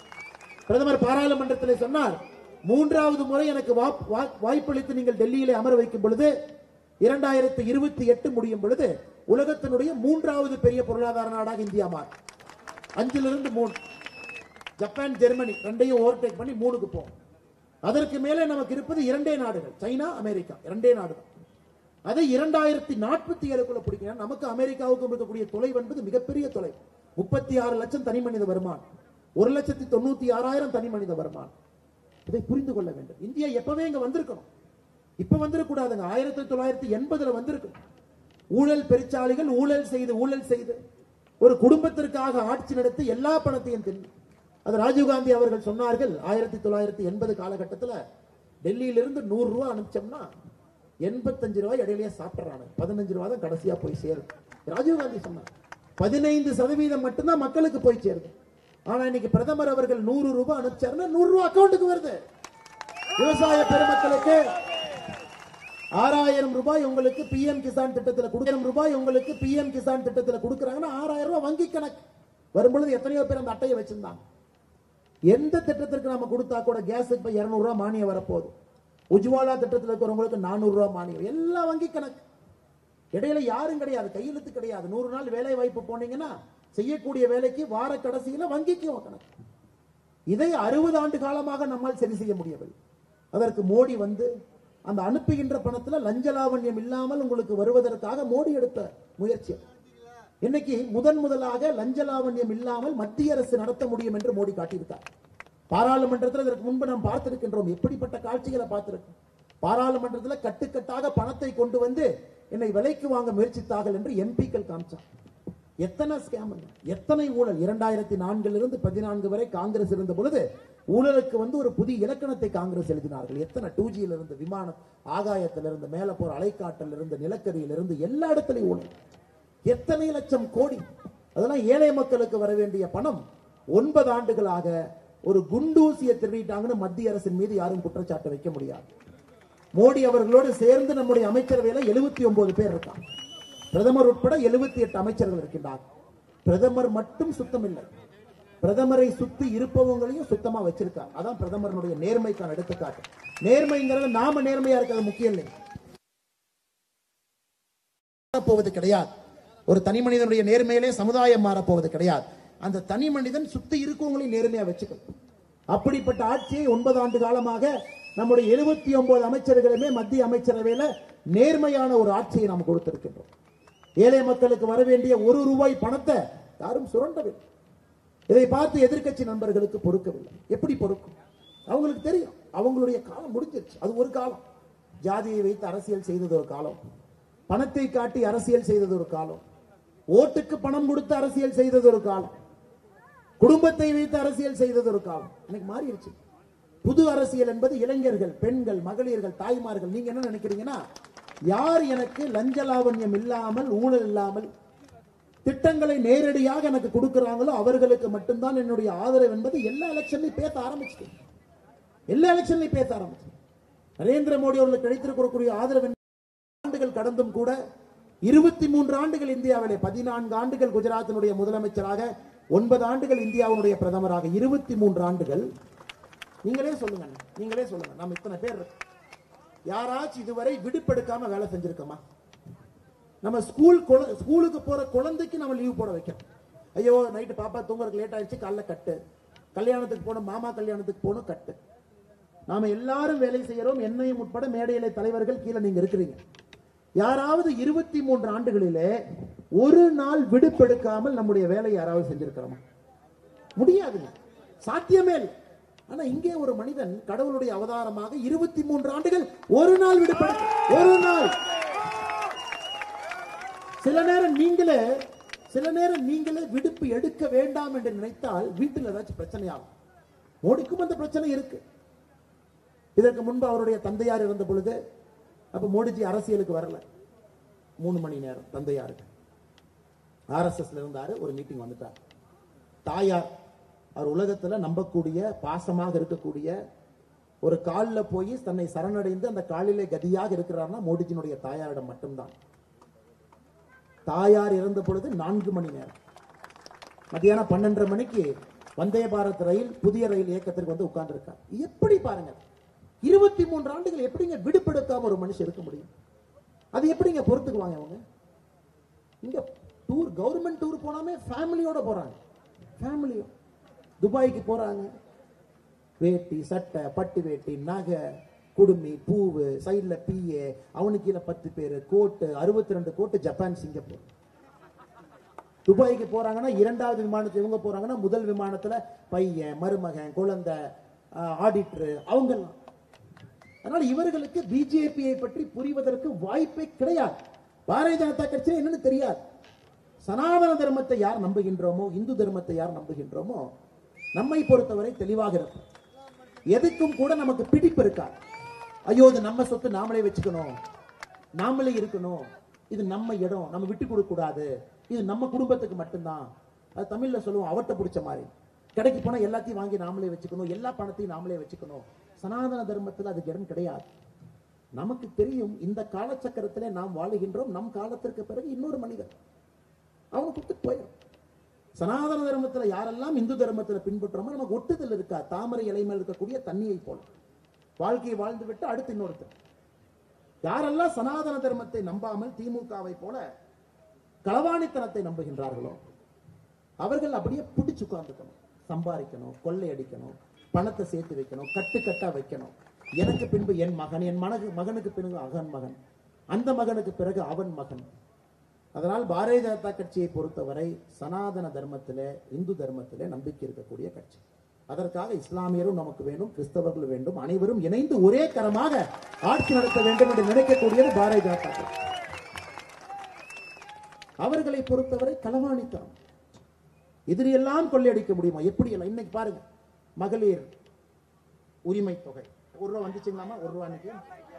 பிரதமர் பாராளுமன்றத்தில் சொன்னார் மூன்றாவது முறை எனக்கு வாப்- வா- வாய்ப்பளித்து நீங்கள் டெல்லியிலே அமர வைக்கும் பொழுது இரண்டாயிரத்தி இருபத்தி எட்டு முடியும் பொழுது உலகத்தினுடைய மூன்றாவது பெரிய பொருளாதார நாடாக இந்தியா மாறும் அஞ்சிலிருந்து மூணு ஜப்பான் ஜெர்மனி ரெண்டையும் ஓவர்டேக் பண்ணி மூணுக்கு போகும் அதற்கு மேலே நமக்கு இருப்பது இரண்டே நாடுகள் சைனா அமெரிக்கா இரண்டே நாடுகள் அதை இரண்டாயிரத்தி நாற்பத்தி ஏழுக்குள்ள பிடிக்கணும் நமக்கு அமெரிக்காவுக்கும் இருக்கக்கூடிய தொலைவு என்பது மிகப்பெரிய தொலைவு முப்பத்தி ஆறு லட்சம் தனி மனித வருமானம் ஒரு லட்சத்தி தொண்ணூத்தி ஆறாயிரம் தனி மனித வருமானம் இதை புரிந்து கொள்ள வேண்டும் இந்தியா எப்பவே இங்க வந்திருக்கணும் இப்ப வந்துடக்கூடாதுங்க ஆயிரத்தி தொள்ளாயிரத்தி எண்பதுல வந்திருக்கணும் ஊழல் பெருச்சாளிகள் ஊழல் செய்து ஊழல் செய்து ஒரு குடும்பத்திற்காக ஆட்சி நடத்தி எல்லா பணத்தையும் தின்னு அது ராஜீவ்காந்தி அவர்கள் சொன்னார்கள் ஆயிரத்தி தொள்ளாயிரத்தி எண்பது காலகட்டத்தில் டெல்லியிலிருந்து நூறு ரூபாய் அனுப்பிச்சோம்னா எண்பத்தஞ்சு ரூபாய் இடையிலேயே சாப்பிட்றாங்க பதினஞ்சு ரூபாய் தான் கடைசியா போய் சேரும் ராஜீவ்காந்தி சொன்னார் பதினைந்து சதவீதம் மட்டும்தான் மக்களுக்கு போய் சேருது ஆனா இன்னைக்கு பிரதமர் அவர்கள் நூறு ரூபாய் அனுப்பிச்சாருன்னா நூறு ரூபாய் அக்கௌண்ட்டுக்கு வருது விவசாய பெருமக்களுக்கு ஆறாயிரம் ரூபாய் உங்களுக்கு பிஎம் கிசான் திட்டத்துல கொடுக்கணும் ரூபாய் உங்களுக்கு பிஎம் கிசான் திட்டத்துல கொடுக்கறாங்கன்னா ஆறாயிரம் ரூபாய் வங்கி கணக்கு வரும்பொழுது எத்தனையோ பேர் அந்த அட்டையை வச்சிருந்தாங்க எந்த திட்டத்திற்கு நம்ம கொடுத்தா கூட கேஸுக்கு இப்ப இருநூறு ரூபாய் மானியம் வரப்போகுது உஜ்வாலா திட்டத்தில் இருக்கிறவங்களுக்கு நானூறு ரூபாய் மானியம் எல்லாம் வங்கி கணக்கு இடையில யாரும் கிடையாது கையெழுத்து கிடையாது நூறு நாள் வேலை வாய்ப்பு போனீங்கன்னா செய்யக்கூடிய வேலைக்கு வார கடைசியில வங்கிக்கு கணக்கு இதை அறுபது ஆண்டு காலமாக நம்மால் சரி செய்ய முடியவில்லை அதற்கு மோடி வந்து அந்த அனுப்புகின்ற பணத்துல லஞ்ச லாவண்யம் இல்லாமல் உங்களுக்கு வருவதற்காக மோடி எடுத்த முயற்சி இன்னைக்கு முதன் முதலாக லஞ்ச லாவண்யம் இல்லாமல் மத்திய அரசு நடத்த முடியும் என்று மோடி காட்டியிருக்கார் பாராளுமன்றத்தில் இதற்கு முன்பு நாம் பார்த்திருக்கின்றோம் எப்படிப்பட்ட காட்சிகளை பார்த்திருக்கோம் பாராளுமன்றத்தில் கட்டுக்கட்டாக பணத்தை கொண்டு வந்து என்னை விலைக்கு வாங்க முயற்சித்தார்கள் என்று எம்பிக்கள் காமிச்சார் எத்தனை ஸ்கேம் எத்தனை ஊழல் இரண்டாயிரத்தி நான்கில் இருந்து பதினான்கு வரை காங்கிரஸ் இருந்த பொழுது ஊழலுக்கு வந்து ஒரு புதிய இலக்கணத்தை காங்கிரஸ் எழுதினார்கள் எத்தனை டூ ஜியில இருந்து விமானம் ஆகாயத்திலிருந்து மேல போற அலைக்காட்டில் இருந்து நிலக்கரியில இருந்து எல்லா இடத்துலையும் ஊழல் எத்தனை லட்சம் கோடி அதெல்லாம் ஏழை மக்களுக்கு வர வேண்டிய பணம் ஒன்பது ஆண்டுகளாக ஒரு குண்டூசியை திருடிட்டாங்கன்னு மத்திய அரசின் மீது யாரும் குற்றச்சாட்டு வைக்க முடியாது மோடி அவர்களோடு சேர்ந்து நம்முடைய அமைச்சரவையில எழுபத்தி ஒன்பது பேர் இருக்காங்க பிரதமர் உட்பட எழுபத்தி எட்டு அமைச்சர்கள் இருக்கின்றார் பிரதமர் மட்டும் சுத்தம் இல்லை பிரதமரை சுத்தி இருப்பவங்களையும் சுத்தமா வச்சிருக்கார் அதான் பிரதமருடைய நேர்மைக்கான எடுத்துக்காட்டு நேர்மைங்கிறது நாம நேர்மையா இருக்கிறது முக்கியம் இல்லை மாறப்போவது கிடையாது ஒரு தனி மனிதனுடைய நேர்மையிலே சமுதாயம் மாறப்போவது கிடையாது அந்த தனி மனிதன் சுத்தி இருக்கவங்களையும் நேர்மையா வச்சுக்கணும் அப்படிப்பட்ட ஆட்சியை ஒன்பது ஆண்டு காலமாக நம்முடைய எழுபத்தி ஒன்பது அமைச்சர்களுமே மத்திய அமைச்சரவையில நேர்மையான ஒரு ஆட்சியை நாம் கொடுத்திருக்கின்றோம் ஏழை மக்களுக்கு வர வேண்டிய ஒரு ரூபாய் பணத்தை யாரும் சுரண்டவில்லை இதை பார்த்து எதிர்க்கட்சி நண்பர்களுக்கு பொறுக்கவில்லை எப்படி பொறுக்கும் அவங்களுக்கு தெரியும் அவங்களுடைய காலம் முடிஞ்சிருச்சு அது ஒரு காலம் ஜாதியை வைத்து அரசியல் செய்தது ஒரு காலம் பணத்தை காட்டி அரசியல் செய்தது ஒரு காலம் ஓட்டுக்கு பணம் கொடுத்து அரசியல் செய்தது ஒரு காலம் குடும்பத்தை வைத்து அரசியல் செய்தது ஒரு காலம் எனக்கு மாறிடுச்சு புது அரசியல் என்பது இளைஞர்கள் பெண்கள் மகளிர்கள் தாய்மார்கள் நீங்க என்ன நினைக்கிறீங்கன்னா யார் எனக்கு லஞ்ச லாவண்யம் இல்லாமல் ஊழல் இல்லாமல் திட்டங்களை நேரடியாக எனக்கு கொடுக்கிறாங்களோ அவர்களுக்கு மட்டும்தான் என்னுடைய ஆதரவு என்பது எல்லா எலெக்ஷன்லையும் பேச ஆரம்பிச்சிட்டேன் எல்லா எலெக்ஷன்லையும் பேச ஆரம்பிச்சேன் நரேந்திர மோடி அவர்களுக்கு கிடைத்திருக்கக்கூடிய ஆதரவு என்பது ஆண்டுகள் கடந்தும் கூட இருபத்தி மூன்று ஆண்டுகள் இந்தியாவிலே பதினான்கு ஆண்டுகள் குஜராத்தினுடைய முதலமைச்சராக ஒன்பது ஆண்டுகள் இந்தியாவுடைய பிரதமராக இருபத்தி மூன்று ஆண்டுகள் நீங்களே சொல்லுங்க அண்ணா. நீங்களே சொல்லுங்க நம்ம இத்தனை பேர் இருக்கோம். யாராச்சும் இதுவரை விடுப்பெடுக்காம வேலை செஞ்சிருக்கோமா நம்ம ஸ்கூல் குழ- ஸ்கூலுக்கு போற குழந்தைக்கு நம்ம லீவ் போட வைக்கிறோம் ஐயோ நைட்டு பாப்பா தூங்குறதுக்கு லேட் ஆயிடுச்சு காலைல கட்டு கல்யாணத்துக்கு போகணும் மாமா கல்யாணத்துக்கு போகணும் கட்டு நாம எல்லாரும் வேலை செய்யறோம் என்னையும் உட்பட மேடையில தலைவர்கள் கீழே நீங்க இருக்கிறீங்க யாராவது இருபத்தி மூன்று ஆண்டுகளிலே ஒரு நாள் விடுப்பெடுக்காமல் நம்முடைய வேலையை யாராவது செஞ்சிருக்கிறோமா முடியாதுங்க சாத்தியமே இல்லை ஆனா இங்கே ஒரு மனிதன் கடவுளுடைய அவதாரமாக இருபத்தி மூன்று ஆண்டுகள் ஒரு நாள் விடுபெடுக்க ஒரு நாள் சில நேரம் நீங்களே சில நேரம் நீங்களே விடுப்பு எடுக்க வேண்டாம் என்று நினைத்தால் வீட்டில் ஏதாச்சும் பிரச்சனையாகும் மோடிக்கும் அந்த பிரச்சனை இருக்கு இதற்கு முன்பு அவருடைய தந்தையார் இருந்த பொழுது அப்ப மோடிஜி அரசியலுக்கு வரல மூணு மணி நேரம் தந்தையாருக்கு ஆர்எஸ்எஸ்ல இருந்தாரு ஒரு மீட்டிங் வந்துட்டார் தாயார் அவர் உலகத்துல நம்பக்கூடிய பாசமாக இருக்கக்கூடிய ஒரு காலில் போய் தன்னை சரணடைந்து அந்த காலிலே கதியாக இருக்கிறார்னா மோடிஜினுடைய தாயாரிடம் மட்டும்தான் தாயார் இறந்த பொழுது நான்கு மணி நேரம் மத்தியானம் பன்னெண்டரை மணிக்கு வந்தே பாரத் ரயில் புதிய ரயில் இயக்கத்திற்கு வந்து உட்கார்ந்துருக்கார் எப்படி பாருங்க இருபத்தி மூன்று ஆண்டுகள் எப்படிங்க விடுபெடுக்காம ஒரு மனுஷன் இருக்க முடியும் அது எப்படிங்க பொறுத்துக்குவாங்க அவங்க இங்க டூர் கவர்மெண்ட் டூர் போனாமே ஃபேமிலியோட போறாங்க ஃபேமிலியோ துபாய்க்கு போறாங்க வேட்டி சட்டை பட்டு வேட்டி நகை குடுமி பூவு சைடுல பிஏ அவனுக்கு கீழே பத்து பேர் கோட்டு அறுபத்தி ரெண்டு கோட்டு ஜப்பான் சிங்கப்பூர் துபாய்க்கு போறாங்கன்னா இரண்டாவது விமானத்துல இவங்க போறாங்கன்னா முதல் விமானத்துல பையன் மருமகன் குழந்தை ஆடிட்டர் அவங்கெல்லாம் அதனால இவர்களுக்கு பிஜேபியை பற்றி புரிவதற்கு வாய்ப்பே கிடையாது பாரதிய ஜனதா கட்சி என்னன்னு தெரியாது சனாதன தர்மத்தை யார் நம்புகின்றோமோ இந்து தர்மத்தை யார் நம்புகின்றோமோ நம்மை பொறுத்தவரை தெளிவாக இருக்கும் எதுக்கும் கூட நமக்கு பிடிப்பு இருக்காது ஐயோ இது நம்ம சொத்து நாமளே வச்சுக்கணும் நாமளே இருக்கணும் இது நம்ம இடம் நம்ம விட்டு கொடுக்க கூடாது இது நம்ம குடும்பத்துக்கு மட்டும்தான் அது தமிழ்ல சொல்லுவோம் அவட்ட பிடிச்ச மாதிரி கடைக்கு போனா எல்லாத்தையும் வாங்கி நாமளே வச்சுக்கணும் எல்லா பணத்தையும் நாமளே வச்சுக்கணும் சனாதன தர்மத்தில் அதுக்கு இடம் கிடையாது நமக்கு தெரியும் இந்த காலச்சக்கரத்திலே நாம் வாழுகின்றோம் நம் காலத்திற்கு பிறகு இன்னொரு மனிதன் அவனை கொடுத்துட்டு போயிடும் சனாதன தர்மத்துல யாரெல்லாம் இந்து தர்மத்துல பின்பற்றோமோ நமக்கு ஒட்டுதல் இருக்கா தாமரை இலை மேல் இருக்கக்கூடிய தண்ணியை போல வாழ்க்கையை வாழ்ந்து விட்டு அடுத்து இன்னொருத்தர் யாரெல்லாம் சனாதன தர்மத்தை நம்பாமல் திமுகவை போல களவாணித்தனத்தை நம்புகின்றார்களோ அவர்கள் அப்படியே பிடிச்சு உட்கார்ந்துக்கணும் சம்பாதிக்கணும் கொள்ளையடிக்கணும் பணத்தை சேர்த்து வைக்கணும் கட்டு கட்டா வைக்கணும் எனக்கு பின்பு என் மகன் என் மனகு மகனுக்கு பிறகு அகன் மகன் அந்த மகனுக்கு பிறகு அவன் மகன் அதனால் பாரதிய ஜனதா கட்சியை பொறுத்தவரை சனாதன தர்மத்திலே இந்து தர்மத்திலே நம்பிக்கை இருக்கக்கூடிய கட்சி அதற்காக இஸ்லாமியரும் நமக்கு வேண்டும் கிறிஸ்தவர்கள் வேண்டும் அனைவரும் இணைந்து ஒரே கரமாக ஆட்சி நடத்த வேண்டும் என்று நினைக்கக்கூடியது பாரதிய ஜனதா கட்சி அவர்களை பொறுத்தவரை களவாணித்தனம் எதிரியெல்லாம் கொள்ளையடிக்க முடியுமா எப்படி எல்லாம் இன்னைக்கு பாருங்க மகளிர் உரிமை தொகை ஒரு ரூபா வந்துச்சுங்களாமா ஒரு ரூபா இன்னைக்கு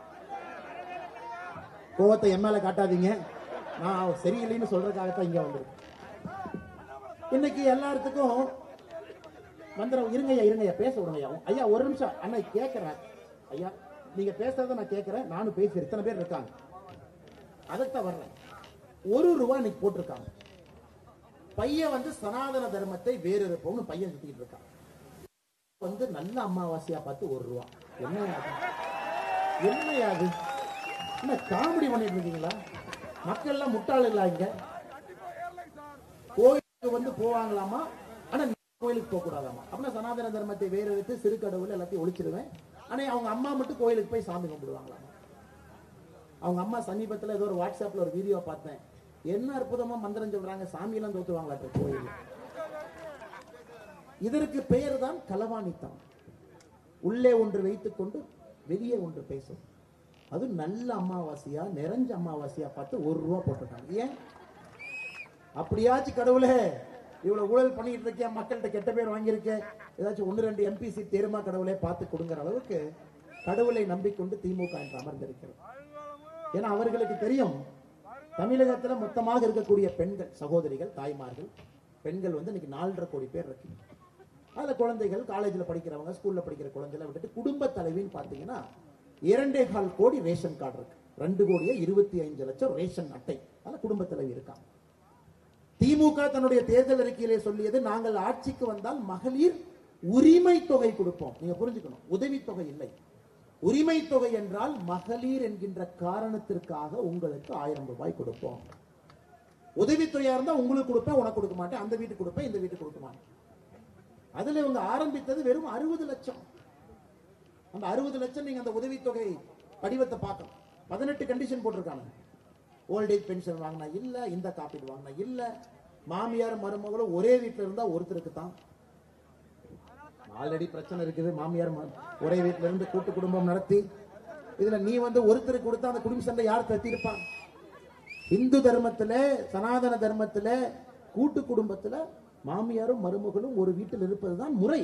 கோவத்தை என் மேல காட்டாதீங்க நான் சரியில்லைன்னு சொல்றதுக்காகத்தான் இங்க வந்திருக்கேன் இன்னைக்கு எல்லாத்துக்கும் வந்துடும் இருங்கய்யா இருங்கய்யா பேச விடுங்க ஐயா ஐயா ஒரு நிமிஷம் அண்ணா கேட்கிறேன் ஐயா நீங்க பேசுறத நான் கேட்கிறேன் நானும் பேசி இத்தனை பேர் இருக்காங்க அதைத்தான் வர்றேன் ஒரு ரூபா இன்னைக்கு போட்டிருக்காங்க பையன் வந்து சனாதன தர்மத்தை வேறு இருப்போம்னு பையன் சுத்திட்டு இருக்கான் வந்து நல்ல அமாவாசையா பார்த்து ஒரு ரூபா என்ன என்னையா அது என்ன காமெடி பண்ணிட்டு இருக்கீங்களா மக்கள்லாம் முட்டாள் இல்ல இங்க கோயிலுக்கு வந்து போவாங்களாமா ஆனா நீ கோயிலுக்கு போக கூடாதாமா அப்படின்னா சனாதன தர்மத்தை வேற எடுத்து சிறு கடவுள் எல்லாத்தையும் ஒழிச்சிருவேன் ஆனா அவங்க அம்மா மட்டும் கோயிலுக்கு போய் சாமி கும்பிடுவாங்களாமா அவங்க அம்மா சமீபத்துல ஏதோ ஒரு வாட்ஸ்அப்ல ஒரு வீடியோ பார்த்தேன் என்ன அற்புதமா மந்திரம் சொல்றாங்க சாமியெல்லாம் தோத்துவாங்களா கோயில் இதற்கு பெயர் தான் களவாணித்தனம் உள்ளே ஒன்று வைத்துக்கொண்டு வெளியே ஒன்று பேசும் அது நல்ல அமாவாசையா நிறைஞ்ச அமாவாசையா பார்த்து ஒரு ரூபா போட்டுருக்காங்க ஏன் அப்படியாச்சும் கடவுளே இவ்வளவு ஊழல் பண்ணிட்டு இருக்கேன் மக்கள்கிட்ட கெட்ட பேர் வாங்கியிருக்கேன் ஏதாச்சும் ஒன்று ரெண்டு எம்பி சீட் தேருமா கடவுளே பார்த்து கொடுங்கிற அளவுக்கு கடவுளை நம்பிக்கொண்டு திமுக என்று அமர்ந்திருக்கிறது ஏன்னா அவர்களுக்கு தெரியும் தமிழகத்துல மொத்தமாக இருக்கக்கூடிய பெண்கள் சகோதரிகள் தாய்மார்கள் பெண்கள் வந்து இன்னைக்கு நாலரை கோடி பேர் இருக்கு அதுல குழந்தைகள் காலேஜ்ல படிக்கிறவங்க ஸ்கூல்ல படிக்கிற குழந்தைகளை விட்டுட்டு குடும்ப தலைவின்னு பாத்தீங்கன்னா இரண்டே கால் கோடி ரேஷன் கார்டு இருக்கு ரெண்டு கோடியே இருபத்தி ஐந்து லட்சம் ரேஷன் அட்டை அதுல குடும்ப தலைவி இருக்காங்க திமுக தன்னுடைய தேர்தல் அறிக்கையிலே சொல்லியது நாங்கள் ஆட்சிக்கு வந்தால் மகளிர் உரிமை தொகை கொடுப்போம் நீங்க புரிஞ்சுக்கணும் உதவித்தொகை இல்லை உரிமை தொகை என்றால் மகளிர் என்கின்ற காரணத்திற்காக உங்களுக்கு ஆயிரம் ரூபாய் கொடுப்போம் உதவித்தொகையா இருந்தா உங்களுக்கு கொடுப்பேன் உனக்கு கொடுக்க மாட்டேன் அந்த வீட்டுக்கு கொடுப்பேன் இந்த வீட்டுக்கு கொடுக்க மாட்டேன் அதுல இவங்க ஆரம்பித்தது வெறும் அறுபது லட்சம் அந்த அறுபது லட்சம் நீங்க அந்த உதவித்தொகை படிவத்தை பார்க்கணும் பதினெட்டு கண்டிஷன் போட்டிருக்காங்க ஓல்டேஜ் பென்ஷன் வாங்கினா இல்ல இந்த காப்பீடு வாங்கினா இல்ல மாமியார் மருமகளும் ஒரே வீட்டுல இருந்தா ஒருத்தருக்கு தான் ஆல்ரெடி பிரச்சனை இருக்குது மாமியார் ம- ஒரே வீட்டுல இருந்து கூட்டு குடும்பம் நடத்தி இதுல நீ வந்து ஒருத்தருக்கு கொடுத்தா அந்த குடும்ப சண்டை யார் தத்திருப்பான் இந்து தர்மத்துல சனாதன தர்மத்துல கூட்டு குடும்பத்துல மாமியாரும் மருமகளும் ஒரு வீட்டில் இருப்பதுதான் முறை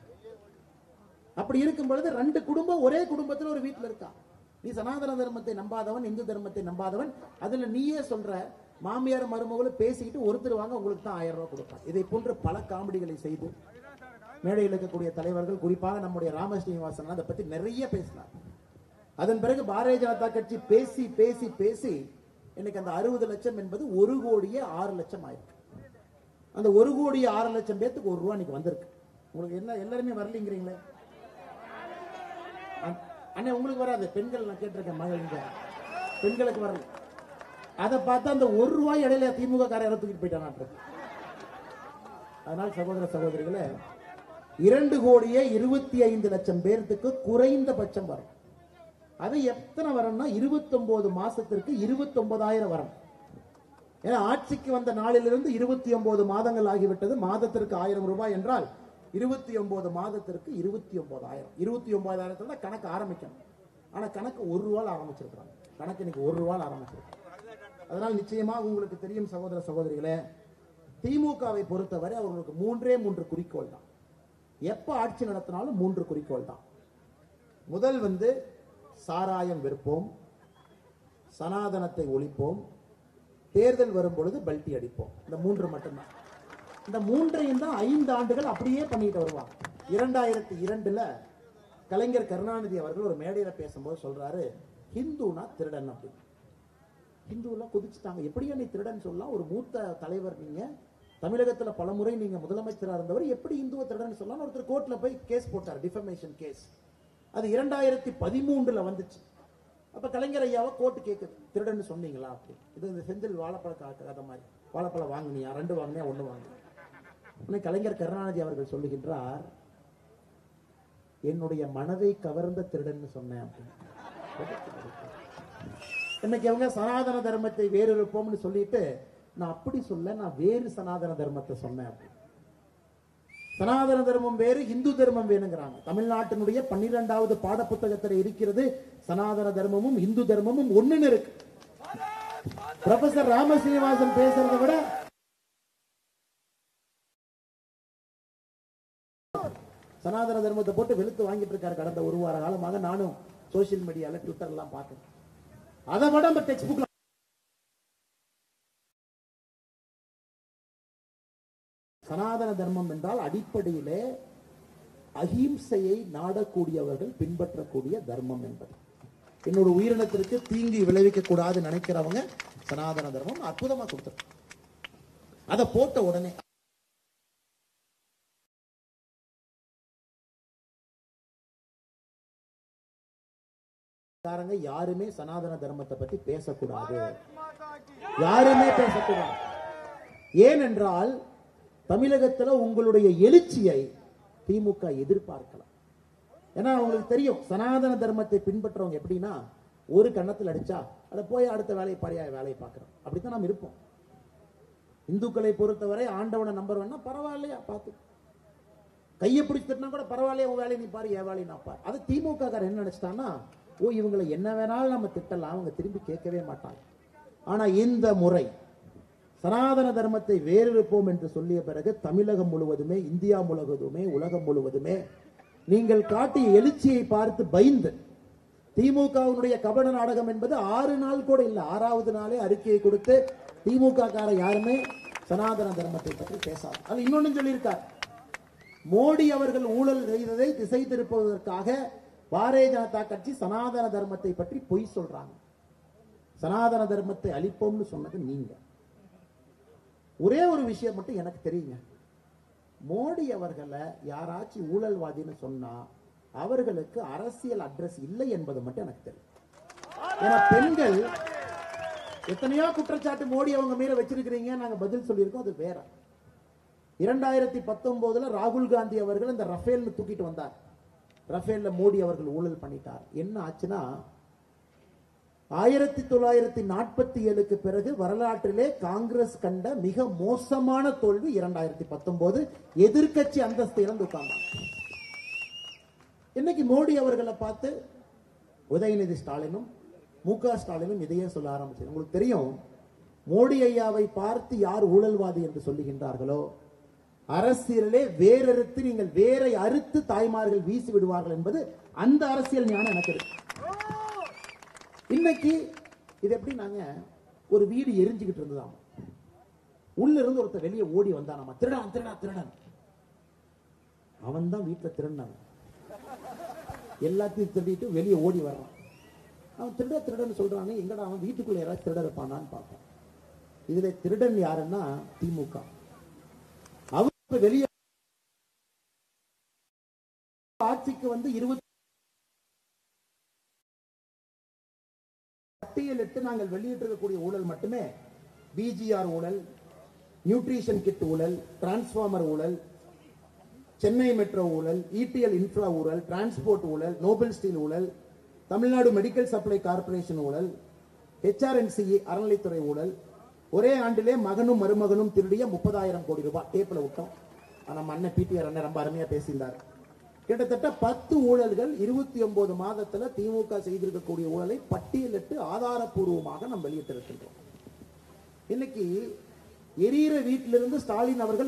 அப்படி இருக்கும் பொழுது ரெண்டு குடும்பம் ஒரே குடும்பத்துல ஒரு வீட்டுல இருக்கா நீ சனாதன தர்மத்தை நம்பாதவன் இந்து தர்மத்தை நம்பாதவன் அதுல நீயே சொல்ற மாமியார் மருமகளும் பேசிக்கிட்டு ஒருத்தர் வாங்க உங்களுக்கு தான் ஆயிரம் ரூபாய் கொடுப்பான் இதை போன்ற பல காமெடிகளை செய்து மேடையில் இருக்கக்கூடிய தலைவர்கள் குறிப்பாக நம்முடைய ராம ஸ்ரீனிவாசன் அதை பத்தி நிறைய பேசினார் அதன் பிறகு பாரதிய ஜனதா கட்சி பேசி பேசி பேசி இன்னைக்கு அந்த அறுபது லட்சம் என்பது ஒரு கோடியே ஆறு லட்சம் ஆயிருக்கு அந்த ஒரு கோடி ஆறு லட்சம் பேத்துக்கு ஒரு ரூபா இன்னைக்கு வந்திருக்கு உங்களுக்கு என்ன எல்லாருமே வரலீங்கிறீங்களே அண்ண- அண்ணே உங்களுக்கு வராது பெண்கள் நான் கேட்டிருக்கேன் மகளிங்க பெண்களுக்கு வரல அதை பார்த்தா அந்த ஒரு ரூபாய் இடையில திமுக காரை தூக்கிட்டு போயிட்டான் அதனால் சகோதர சகோதரிகளே இரண்டு கோடியே இருபத்தி ஐந்து லட்சம் பேர்த்துக்கு குறைந்தபட்சம் வரும் அது எத்தனை வரும்னா இருபத்தொன்பது மாசத்திற்கு இருபத்தொன்பதாயிரம் வரும் ஏன்னா ஆட்சிக்கு வந்த நாளிலிருந்து இருபத்தி ஒன்பது மாதங்கள் ஆகிவிட்டது மாதத்திற்கு ஆயிரம் ரூபாய் என்றால் இருபத்தி ஒன்பது மாதத்திற்கு இருபத்தி ஒன்பதாயிரம் இருபத்தி ஒன்பதாயிரத்துல தான் கணக்கு ஆரம்பிக்கணும் ஆனா கணக்கு ஒரு ரூபாய் ஆரம்பிச்சிருக்கிறாங்க கணக்கு இன்னைக்கு ஒரு ரூபாய் ஆரம்பிச்சிருக்காங்க அதனால் நிச்சயமாக உங்களுக்கு தெரியும் சகோதர சகோதரிகளே திமுகவை பொறுத்தவரை அவர்களுக்கு மூன்றே மூன்று குறிக்கோள் தான் எப்ப ஆட்சி நடத்தினாலும் மூன்று குறிக்கோள் தான் முதல் வந்து சாராயம் விற்போம் சனாதனத்தை ஒழிப்போம் தேர்தல் வரும் பொழுது பல்டி அடிப்போம் இந்த மூன்று மட்டும்தான் இந்த மூன்றையும் தான் ஐந்து ஆண்டுகள் அப்படியே பண்ணிட்டு வருவாங்க இரண்டாயிரத்தி இரண்டுல கலைஞர் கருணாநிதி அவர்கள் ஒரு மேடையில பேசும்போது சொல்றாரு ஹிந்துனா திருடன் அப்படின்னு ஹிந்துவெல்லாம் கொதிச்சுட்டாங்க எப்படியா நீ திருடன் சொல்லலாம் ஒரு மூத்த தலைவர் நீங்க தமிழகத்துல பலமுறை நீங்க முதலமைச்சரா இருந்தவர் எப்படி இந்துவ திருடன் சொல்லலாம் ஒருத்தர் கோர்ட்ல போய் கேஸ் போட்டார் டிஃபமேஷன் கேஸ் அது இரண்டாயிரத்தி பதிமூன்றுல வந்துச்சு அப்ப கலைஞர் ஐயாவை கோர்ட்டு கேக்குது திருடன்னு சொன்னீங்களா அப்படி இது இந்த செந்தில் வாழைப்பழ கா- கதை மாதிரி வாழைப்பழம் வாங்குனியா ரெண்டு வாங்கினியா ஒண்ணு வாங்கினியா உடனே கலைஞர் கருணாநிதி அவர்கள் சொல்லுகின்றார் என்னுடைய மனதை கவர்ந்த திருடன்னு சொன்னேன் அப்படின்னு இன்னைக்கு அவங்க சனாதன தர்மத்தை வேறு இருப்போம்னு சொல்லிட்டு நான் அப்படி சொல்ல நான் வேறு சனாதன தர்மத்தை சொன்னேன் அப்படி சனாதன தர்மம் வேறு இந்து தர்மம் வேணுங்கிறாங்க தமிழ்நாட்டினுடைய பன்னிரெண்டாவது பாட புத்தகத்தில் இருக்கிறது சனாதன தர்மமும் இந்து தர்மமும் ஒண்ணுன்னு இருக்கு ப்ரொஃபசர் ராமசீனிவாசன் பேசுறதை விட சனாதன தர்மத்தை போட்டு வெளுத்து வாங்கிட்டு இருக்காரு கடந்த ஒரு வார காலமாக நானும் சோசியல் மீடியால ட்விட்டர் எல்லாம் பார்க்கிறேன் அதை விட நம்ம டெக்ஸ்ட் புக்ல சனாதன தர்மம் என்றால் அடிப்படையிலே அஹிம்சையை நாடக்கூடியவர்கள் பின்பற்றக்கூடிய தர்மம் என்பது என்னோட உயிரினத்திற்கு தீங்கு விளைவிக்க கூடாது நினைக்கிறவங்க சனாதன தர்மம் அற்புதமா கொடுத்துருக்கு அதை போட்ட உடனே காரங்க யாருமே சனாதன தர்மத்தை பத்தி பேசக்கூடாது யாருமே பேசக்கூடாது ஏனென்றால் தமிழகத்துல உங்களுடைய எழுச்சியை திமுக எதிர்பார்க்கலாம் ஏன்னா அவங்களுக்கு தெரியும் சனாதன தர்மத்தை பின்பற்றவங்க எப்படின்னா ஒரு கன்னத்தில் அடிச்சா அதை போய் அடுத்த வேலையை பழைய வேலையை பார்க்குறோம் அப்படித்தான் நாம் இருப்போம் இந்துக்களை பொறுத்தவரை ஆண்டவனை நம்பர் வேணா பரவாயில்லையா பார்த்து கையை பிடிச்சு தட்டினா கூட பரவாயில்லையா உன் வேலையை நீ பாரு என் வேலையை நான் பாரு அது திமுக காரர் என்ன நினைச்சிட்டான்னா ஓ இவங்களை என்ன வேணாலும் நம்ம திட்டலாம் அவங்க திரும்பி கேட்கவே மாட்டாங்க ஆனா இந்த முறை சனாதன தர்மத்தை வேறெடுப்போம் என்று சொல்லிய பிறகு தமிழகம் முழுவதுமே இந்தியா முழுவதுமே உலகம் முழுவதுமே நீங்கள் காட்டிய எழுச்சியை பார்த்து பயந்து திமுகவினுடைய கபட நாடகம் என்பது ஆறு நாள் கூட இல்லை ஆறாவது நாளே அறிக்கையை கொடுத்து திமுக கார யாருமே சனாதன தர்மத்தை பற்றி பேசாது அது இன்னொன்னு சொல்லியிருக்கார் மோடி அவர்கள் ஊழல் செய்ததை திசை திருப்புவதற்காக பாரதிய ஜனதா கட்சி சனாதன தர்மத்தை பற்றி பொய் சொல்றாங்க சனாதன தர்மத்தை அழிப்போம்னு சொன்னது நீங்க ஒரே ஒரு விஷயம் மட்டும் எனக்கு தெரியுங்க மோடி அவர்களை யாராச்சும் ஊழல்வாதின்னு சொன்னா அவர்களுக்கு அரசியல் அட்ரஸ் இல்லை என்பது மட்டும் எனக்கு தெரியும் ஏன்னா பெண்கள் எத்தனையோ குற்றச்சாட்டு மோடி அவங்க மீற வச்சிருக்கிறீங்க நாங்க பதில் சொல்லியிருக்கோம் அது வேற இரண்டாயிரத்தி பத்தொன்பதுல ராகுல் காந்தி அவர்கள் இந்த ரஃபேல்னு தூக்கிட்டு வந்தார் ரஃபேல்ல மோடி அவர்கள் ஊழல் பண்ணிட்டார் என்ன ஆச்சுன்னா ஆயிரத்தி தொள்ளாயிரத்தி நாற்பத்தி ஏழுக்கு பிறகு வரலாற்றிலே காங்கிரஸ் கண்ட மிக மோசமான தோல்வி இரண்டாயிரத்தி பத்தொன்பது எதிர்க்கட்சி அந்தஸ்து இறந்து உட்கார்ந்தாங்க இன்னைக்கு மோடி அவர்களை பார்த்து உதயநிதி ஸ்டாலினும் மு க ஸ்டாலினும் இதையே சொல்ல ஆரம்பிச்சு உங்களுக்கு தெரியும் மோடி ஐயாவை பார்த்து யார் ஊழல்வாதி என்று சொல்லுகின்றார்களோ அரசியலிலே வேறறுத்து நீங்கள் வேரை அறுத்து தாய்மார்கள் வீசி விடுவார்கள் என்பது அந்த அரசியல் ஞானம் எனக்கு இருக்கு இன்னைக்கு இது எப்படி நாங்க ஒரு வீடு எரிஞ்சுக்கிட்டு இருந்ததாம் உள்ள இருந்து ஒருத்தர் வெளியே ஓடி வந்தானாமா திருடன் திருடன் திருடன் அவன் தான் வீட்டுல திருடினான் எல்லாத்தையும் திருடிட்டு வெளியே ஓடி வர்றான் அவன் திருட திருடன் சொல்றாங்க எங்கடா அவன் வீட்டுக்குள்ள யாராவது திருட இருப்பானான்னு பார்ப்பான் இதுல திருடன் யாருன்னா திமுக அவர் இப்ப வெளியே ஆட்சிக்கு வந்து இருபத்தி பட்டியலிட்டு நாங்கள் வெளியிட்டிருக்கக்கூடிய ஊழல் மட்டுமே பிஜிஆர் ஊழல் நியூட்ரிஷன் கிட் ஊழல் டிரான்ஸ்ஃபார்மர் ஊழல் சென்னை மெட்ரோ ஊழல் இபிஎல் இன்ஃப்ரா ஊழல் டிரான்ஸ்போர்ட் ஊழல் நோபல் ஸ்டீல் ஊழல் தமிழ்நாடு மெடிக்கல் சப்ளை கார்ப்பரேஷன் ஊழல் ஹெச்ஆர்என்சிஇ அறநிலைத்துறை ஊழல் ஒரே ஆண்டிலே மகனும் மருமகனும் திருடிய முப்பதாயிரம் கோடி ரூபாய் டேப்ல விட்டோம் ஆனா நம்ம அண்ணன் பிடிஆர் அண்ணன் ரொம்ப அருமையா பேசியிருந்தார் கிட்டத்தட்ட பத்து ஊழல்கள் இருபத்தி ஒன்பது மாதத்துல திமுக செய்திருக்கக்கூடிய ஊழலை பட்டியலிட்டு ஆதாரப்பூர்வமாக நாம் வெளியிட்டிருக்கின்றோம் இன்னைக்கு எரியிற வீட்டிலிருந்து ஸ்டாலின் அவர்கள்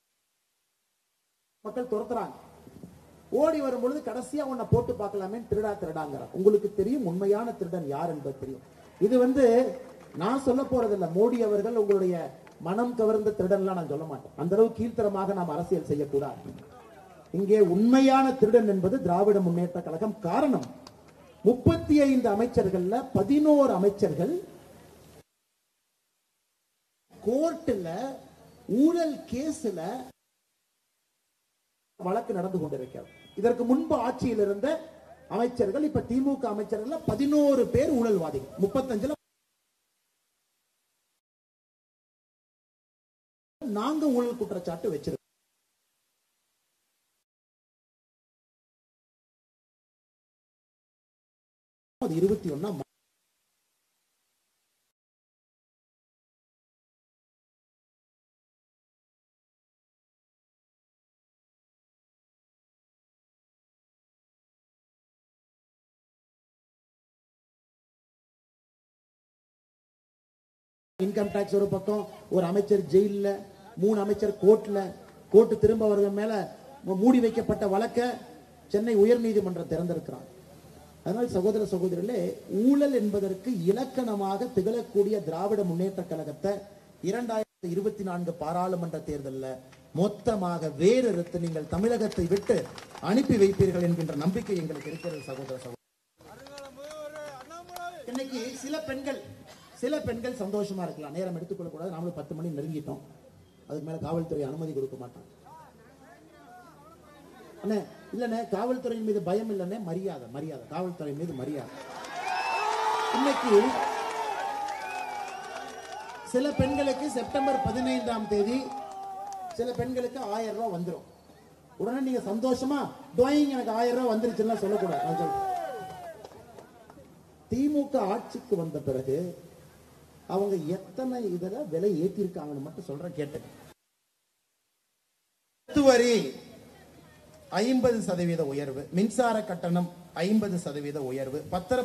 மக்கள் துரத்துறாங்க ஓடி வரும் பொழுது கடைசியா உன்னை போட்டு பார்க்கலாமே திருடா திருடாங்கிறார் உங்களுக்கு தெரியும் உண்மையான திருடன் யார் என்பது தெரியும் இது வந்து நான் சொல்ல போறதில்ல மோடி அவர்கள் உங்களுடைய மனம் கவர்ந்த திருடன்லாம் நான் சொல்ல மாட்டேன் அந்த அளவு கீழ்த்தரமாக நாம் அரசியல் செய்யக்கூடாது இங்கே உண்மையான திருடன் என்பது திராவிட முன்னேற்ற கழகம் காரணம் முப்பத்தி ஐந்து அமைச்சர்கள்ல பதினோரு அமைச்சர்கள் கோர்ட்டுல ஊழல் கேஸ்ல வழக்கு நடந்து கொண்டிருக்கிறது இதற்கு முன்பு ஆட்சியில் இருந்த அமைச்சர்கள் இப்ப திமுக அமைச்சர்கள் பதினோரு பேர் ஊழல்வாதிகள் முப்பத்தஞ்சுல நாங்க ஊழல் குற்றச்சாட்டு வச்சிருக்கோம் அது இருபத்தி ஒன்னா இன்கம் டாக்ஸ் ஒரு பக்கம் ஒரு அமைச்சர் ஜெயில்ல மூணு அமைச்சர் கோர்ட்ல கோர்ட்டு திரும்ப அவர்கள் மேல மு- மூடி வைக்கப்பட்ட வழக்க சென்னை உயர்நீதிமன்றம் திறந்திருக்கிறார் அதனால் சகோதர சகோதரிகளே ஊழல் என்பதற்கு இலக்கணமாக திகழக்கூடிய திராவிட முன்னேற்ற கழகத்தை இரண்டாயிரத்தி இருபத்தி நான்கு பாராளுமன்ற தேர்தலில் மொத்தமாக வேறறுத்து நீங்கள் தமிழகத்தை விட்டு அனுப்பி வைப்பீர்கள் என்கின்ற நம்பிக்கை எங்களுக்கு இருக்கிறது சகோதர சகோதரி இன்னைக்கு சில பெண்கள் சில பெண்கள் சந்தோஷமா இருக்கலாம் நேரம் எடுத்துக்கொள்ள கூடாது நாமளும் பத்து மணி நெருங்கிட்டோம் அதுக்கு மேல காவல்துறை அனுமதி கொடுக்க மாட்டாங்க அண்ணே இல்லண்ணே காவல்துறையின் மீது பயம் இல்லைண்ணே மரியாதை மரியாதை காவல்துறை மீது மரியாதை இன்னைக்கு சில பெண்களுக்கு செப்டம்பர் பதினைந்தாம் தேதி சில பெண்களுக்கு ஆயிரம் ரூபாய் வந்துடும் உடனே நீங்க சந்தோஷமா டோயிங் எனக்கு ஆயிரம் ரூபாய் வந்துருச்சுன்னா சொல்லக்கூடாது நான் சொல்றேன். திமுக ஆட்சிக்கு வந்த பிறகு அவங்க எத்தனை இதுல விலை ஏத்திருக்காங்கன்னு மட்டும் சொல்றேன் கேட்டுங்க சொத்து வரி ஐம்பது சதவீத உயர்வு மின்சார கட்டணம் ஐம்பது சதவீத உயர்வு பத்திர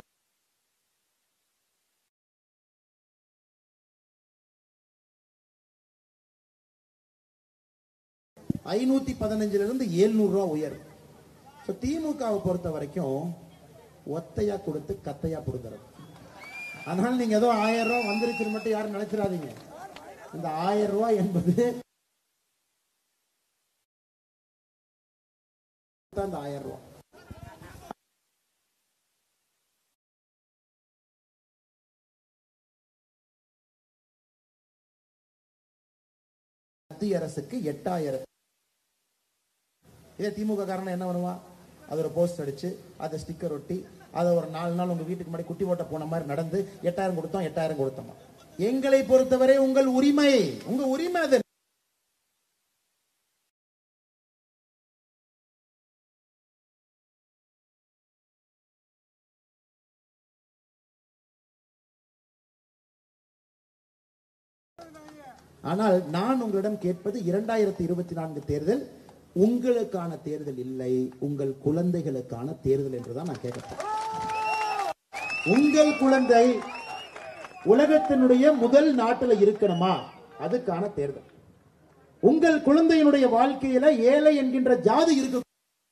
ஐநூத்தி பதினஞ்சுல இருந்து எழுநூறு ரூபாய் உயர்வு So, திமுகவை பொறுத்த வரைக்கும் ஒத்தையா கொடுத்து கத்தையா கொடுக்கறது அதனால நீங்க ஏதோ ஆயிரம் ரூபாய் வந்துருச்சுன்னு மட்டும் யாரும் நினைச்சிடாதீங்க இந்த ஆயிரம் ரூபாய் என்பது தான் இந்த ஆயிரம் ரூபாய் மத்திய அரசுக்கு எட்டாயிரம் இதே திமுக காரணம் என்ன பண்ணுவான் அது ஒரு போஸ்ட் அடிச்சு அதை ஸ்டிக்கர் ஒட்டி அதை ஒரு நாலு நாள் உங்க வீட்டுக்கு முன்னாடி குட்டி ஓட்ட போன மாதிரி நடந்து எட்டாயிரம் கொடுத்தோம் எட்டாயிரம் கொடுத்தோம் எங்களை பொறுத்தவரை உங்கள் உரிமை உங்க உரிமை அது ஆனால் நான் உங்களிடம் கேட்பது இரண்டாயிரத்தி இருபத்தி நான்கு தேர்தல் உங்களுக்கான தேர்தல் இல்லை உங்கள் குழந்தைகளுக்கான தேர்தல் என்றுதான் நான் கேட்கிறேன் உங்கள் குழந்தை உலகத்தினுடைய முதல் நாட்டுல இருக்கணுமா அதுக்கான தேர்தல் உங்கள் குழந்தையினுடைய வாழ்க்கையில ஏழை என்கின்ற ஜாதி இருக்கு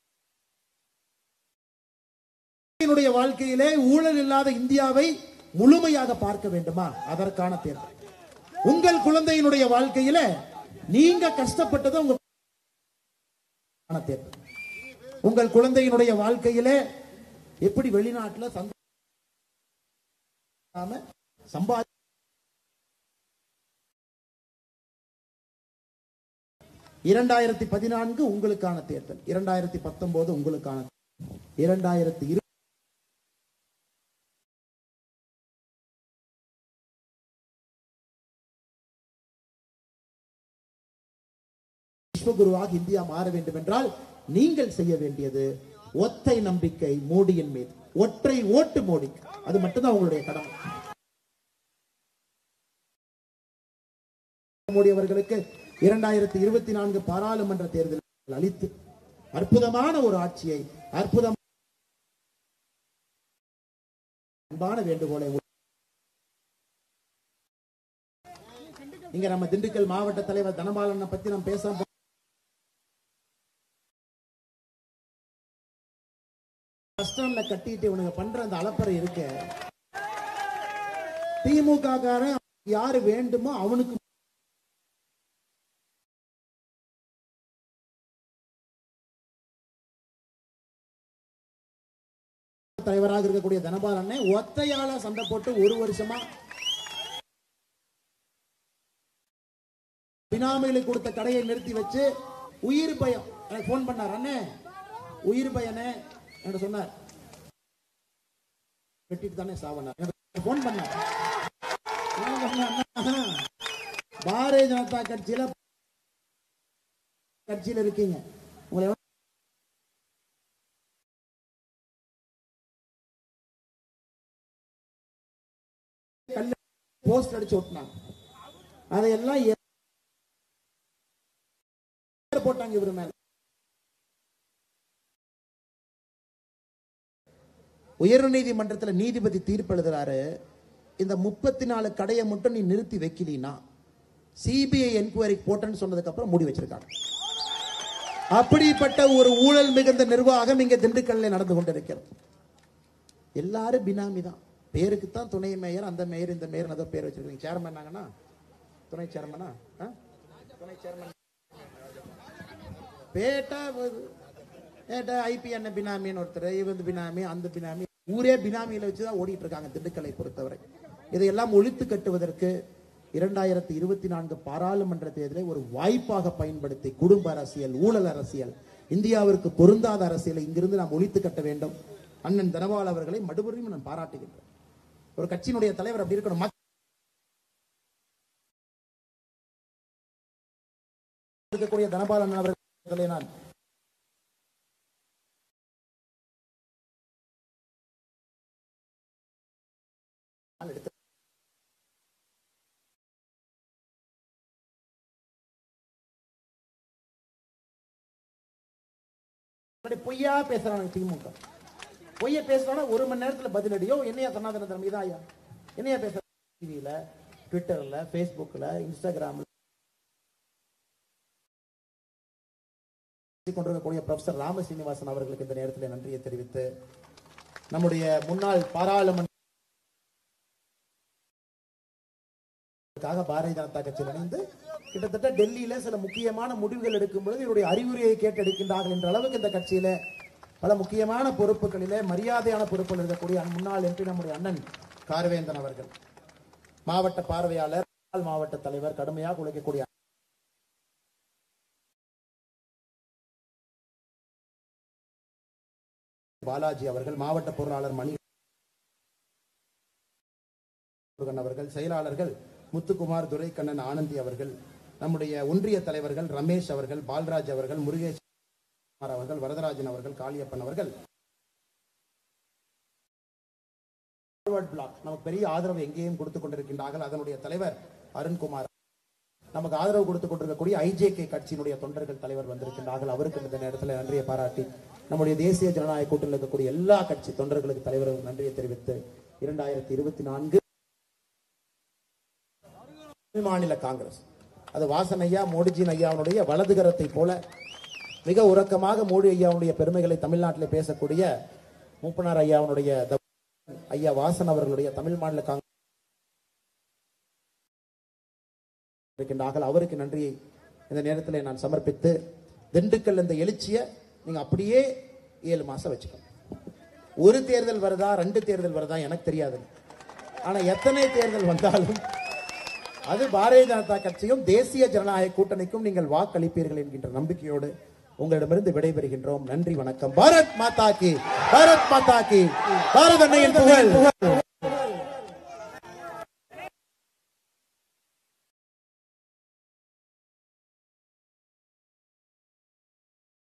குழந்தையினுடைய வாழ்க்கையிலே ஊழல் இல்லாத இந்தியாவை முழுமையாக பார்க்க வேண்டுமா அதற்கான தேர்தல் உங்கள் குழந்தையினுடைய வாழ்க்கையில நீங்க கஷ்டப்பட்டதை உங்க ஆன தேர்தல் உங்கள் குழந்தையினுடைய வாழ்க்கையிலே எப்படி வெளிநாட்டுல சந்தோஷமா சம்பாதி இரண்டாயிரத்தி பதினான்கு உங்களுக்கான தேர்தல் இரண்டாயிரத்தி பத்தொன்பது உங்களுக்கான இரண்டாயிரத்தி இரு விஸ்வகுருவாக இந்தியா மாற வேண்டும் என்றால் நீங்கள் செய்ய வேண்டியது ஒத்தை நம்பிக்கை மோடியின் மீது ஒற்றை ஓட்டு மோடி அது மட்டும்தான் உங்களுடைய கடமை மோடி அவர்களுக்கு இரண்டாயிரத்தி இருபத்தி நான்கு பாராளுமன்ற தேர்தல் அளித்து அற்புதமான ஒரு ஆட்சியை அற்புதம் அன்பான வேண்டுகோளை இங்க நம்ம திண்டுக்கல் மாவட்ட தலைவர் தனபாலனை பத்தி நம்ம பேச கஷ்டம்ல கட்டிட்டு இவனுங்க பண்ற அந்த அலப்பறை இருக்க திமுக காரன் யாரு வேண்டுமோ அவனுக்கு தலைவராக இருக்கக்கூடிய தனபாலனை ஒத்தையால சண்டை போட்டு ஒரு வருஷமா பினாமிகளுக்கு கொடுத்த கடையை நிறுத்தி வச்சு உயிர் பயம் எனக்கு போன் பண்ணார் அண்ணே உயிர் பயனே என்று சொன்னார் வெட்டிட்டு தானே சாவனார் எனக்கு போன் பண்ணார் நான் சொன்னேன், அண்ணா, பாரதிய ஜனதா கட்சியில கட்சியில இருக்கீங்க உங்களை எவன் கல்ல போஸ்ட் அடிச்சு ஒட்டினாங்க அதையெல்லாம் ஏ- போட்டாங்க இவரு மேல உயர்நீதிமன்றத்துல நீதிபதி தீர்ப்பு எழுதுறாரு இந்த முப்பத்தி நாலு கடையை மட்டும் நீ நிறுத்தி வைக்கலினா சிபிஐ என்கொயரி போட்டேன்னு சொன்னதுக்கு அப்புறம் மூடி வச்சிருக்காங்க அப்படிப்பட்ட ஒரு ஊழல் மிகுந்த நிர்வாகம் இங்க திண்டுக்கல்ல நடந்து கொண்டிருக்கிறது எல்லாரும் பினாமி தான் பேருக்கு தான் துணை மேயர் அந்த மேயர் இந்த மேயர் ஏதோ பேர் வச்சிருக்கீங்க சேர்மன் ஆங்கன்னா துணை சேர்மனா ஆ? துணை சேர்மன் பேட்டா ஏட்டா ஐபி அண்ணன் பினாமின்னு ஒருத்தர் இவந்து பினாமி அந்த பினாமி ஊரே பினாமியில வச்சு தான் ஓடிட்டு இருக்காங்க திண்டுக்கல்லை பொறுத்தவரை இதையெல்லாம் ஒழித்து கட்டுவதற்கு இரண்டாயிரத்தி இருபத்தி நான்கு பாராளுமன்ற தேர்தலை ஒரு வாய்ப்பாக பயன்படுத்தி குடும்ப அரசியல் ஊழல் அரசியல் இந்தியாவிற்கு பொருந்தாத அரசியலை இங்கிருந்து நாம் ஒழித்து கட்ட வேண்டும் அண்ணன் தனபால் அவர்களை மறுபடியும் நான் பாராட்டுகின்றேன் ஒரு கட்சியினுடைய தலைவர் அப்படி இருக்கணும் மக்கள் இருக்கக்கூடிய தனபாலன் அவர்களை நான் எடுத்து அப்படி பொய்யா பேசுறாங்க திமுக பொய்ய பேசுறானா ஒரு மணி நேரத்துல பதிலடியோ என்னையா சனாதன தர்மம் இதான் ஐயா என்னையா பேசுற டிவியில ட்விட்டர்ல ஃபேஸ்புக்ல இன்ஸ்டாகிராம்ல கொண்டிருக்கக்கூடிய ப்ரொஃபசர் ராம சீனிவாசன் அவர்களுக்கு இந்த நேரத்தில் நன்றியை தெரிவித்து நம்முடைய முன்னாள் பாராளுமன்ற பாரதிய ஜனதா கட்சியில் இணைந்து கிட்டத்தட்ட டெல்லியில சில முக்கியமான முடிவுகள் எடுக்கும் பொழுது இவருடைய அறிவுரையை கேட்டு எடுக்கின்றார்கள் என்ற அளவுக்கு இந்த கட்சியில பல முக்கியமான பொறுப்புகளிலே மரியாதையான பொறுப்பில் இருக்கக்கூடிய முன்னாள் எம்பி நம்முடைய அண்ணன் கார்வேந்தன் அவர்கள் மாவட்ட பார்வையாளர் முன்னாள் மாவட்ட தலைவர் கடுமையாக உழைக்கக்கூடிய பாலாஜி அவர்கள் மாவட்ட பொருளாளர் மணி முருகன் அவர்கள் செயலாளர்கள் முத்துக்குமார் துரைக்கண்ணன் ஆனந்தி அவர்கள் நம்முடைய ஒன்றிய தலைவர்கள் ரமேஷ் அவர்கள் பால்ராஜ் அவர்கள் முருகேஷ் குமார் அவர்கள் வரதராஜன் அவர்கள் காளியப்பன் அவர்கள் Forward block நமக்கு பெரிய ஆதரவு எங்கேயும் கொடுத்துக் கொண்டிருக்கின்றார்கள் அதனுடைய தலைவர் அருண்குமார் நமக்கு ஆதரவு கொடுத்துக் கொண்டிருக்கக்கூடிய ஐஜேகே கட்சியினுடைய தொண்டர்கள் தலைவர் வந்திருக்கின்றார்கள் அவருக்கு இந்த நேரத்தில் நன்றியை பாராட்டி நம்முடைய தேசிய ஜனநாயக கூட்டத்தில் இருக்கக்கூடிய எல்லா கட்சி தொண்டர்களுக்கு தலைவர் நன்றியை தெரிவித்து இரண்டாயிரத்தி இருபத்தி நான்கு மாநில காங்கிரஸ் அது வாசன் ஐயா மோடிஜின் ஐயாவுடைய வலதுகரத்தை போல மிக உறக்கமாக மோடி ஐயாவுடைய பெருமைகளை தமிழ்நாட்டில் பேசக்கூடிய மூப்பனார் ஐயாவுடைய த- ஐயா வாசன் அவர்களுடைய தமிழ் மாநில காங்கிரஸ் இருக்கின்றார்கள் அவருக்கு நன்றியை இந்த நேரத்தில் நான் சமர்ப்பித்து திண்டுக்கல் இந்த எழுச்சியை நீங்க அப்படியே ஏழு மாசம் வச்சுக்கணும் ஒரு தேர்தல் வருதா ரெண்டு தேர்தல் வருதா எனக்கு தெரியாது ஆனா எத்தனை தேர்தல் வந்தாலும் அது பாரதிய ஜனதா கட்சியும் தேசிய ஜனநாயக கூட்டணிக்கும் நீங்கள் வாக்களிப்பீர்கள் என்கின்ற நம்பிக்கையோடு உங்களிடமிருந்து விடைபெறுகின்றோம் நன்றி வணக்கம் பாரத் மாதா கி பாரத் மாதா கி பாரத் அன்னையின் புகழ்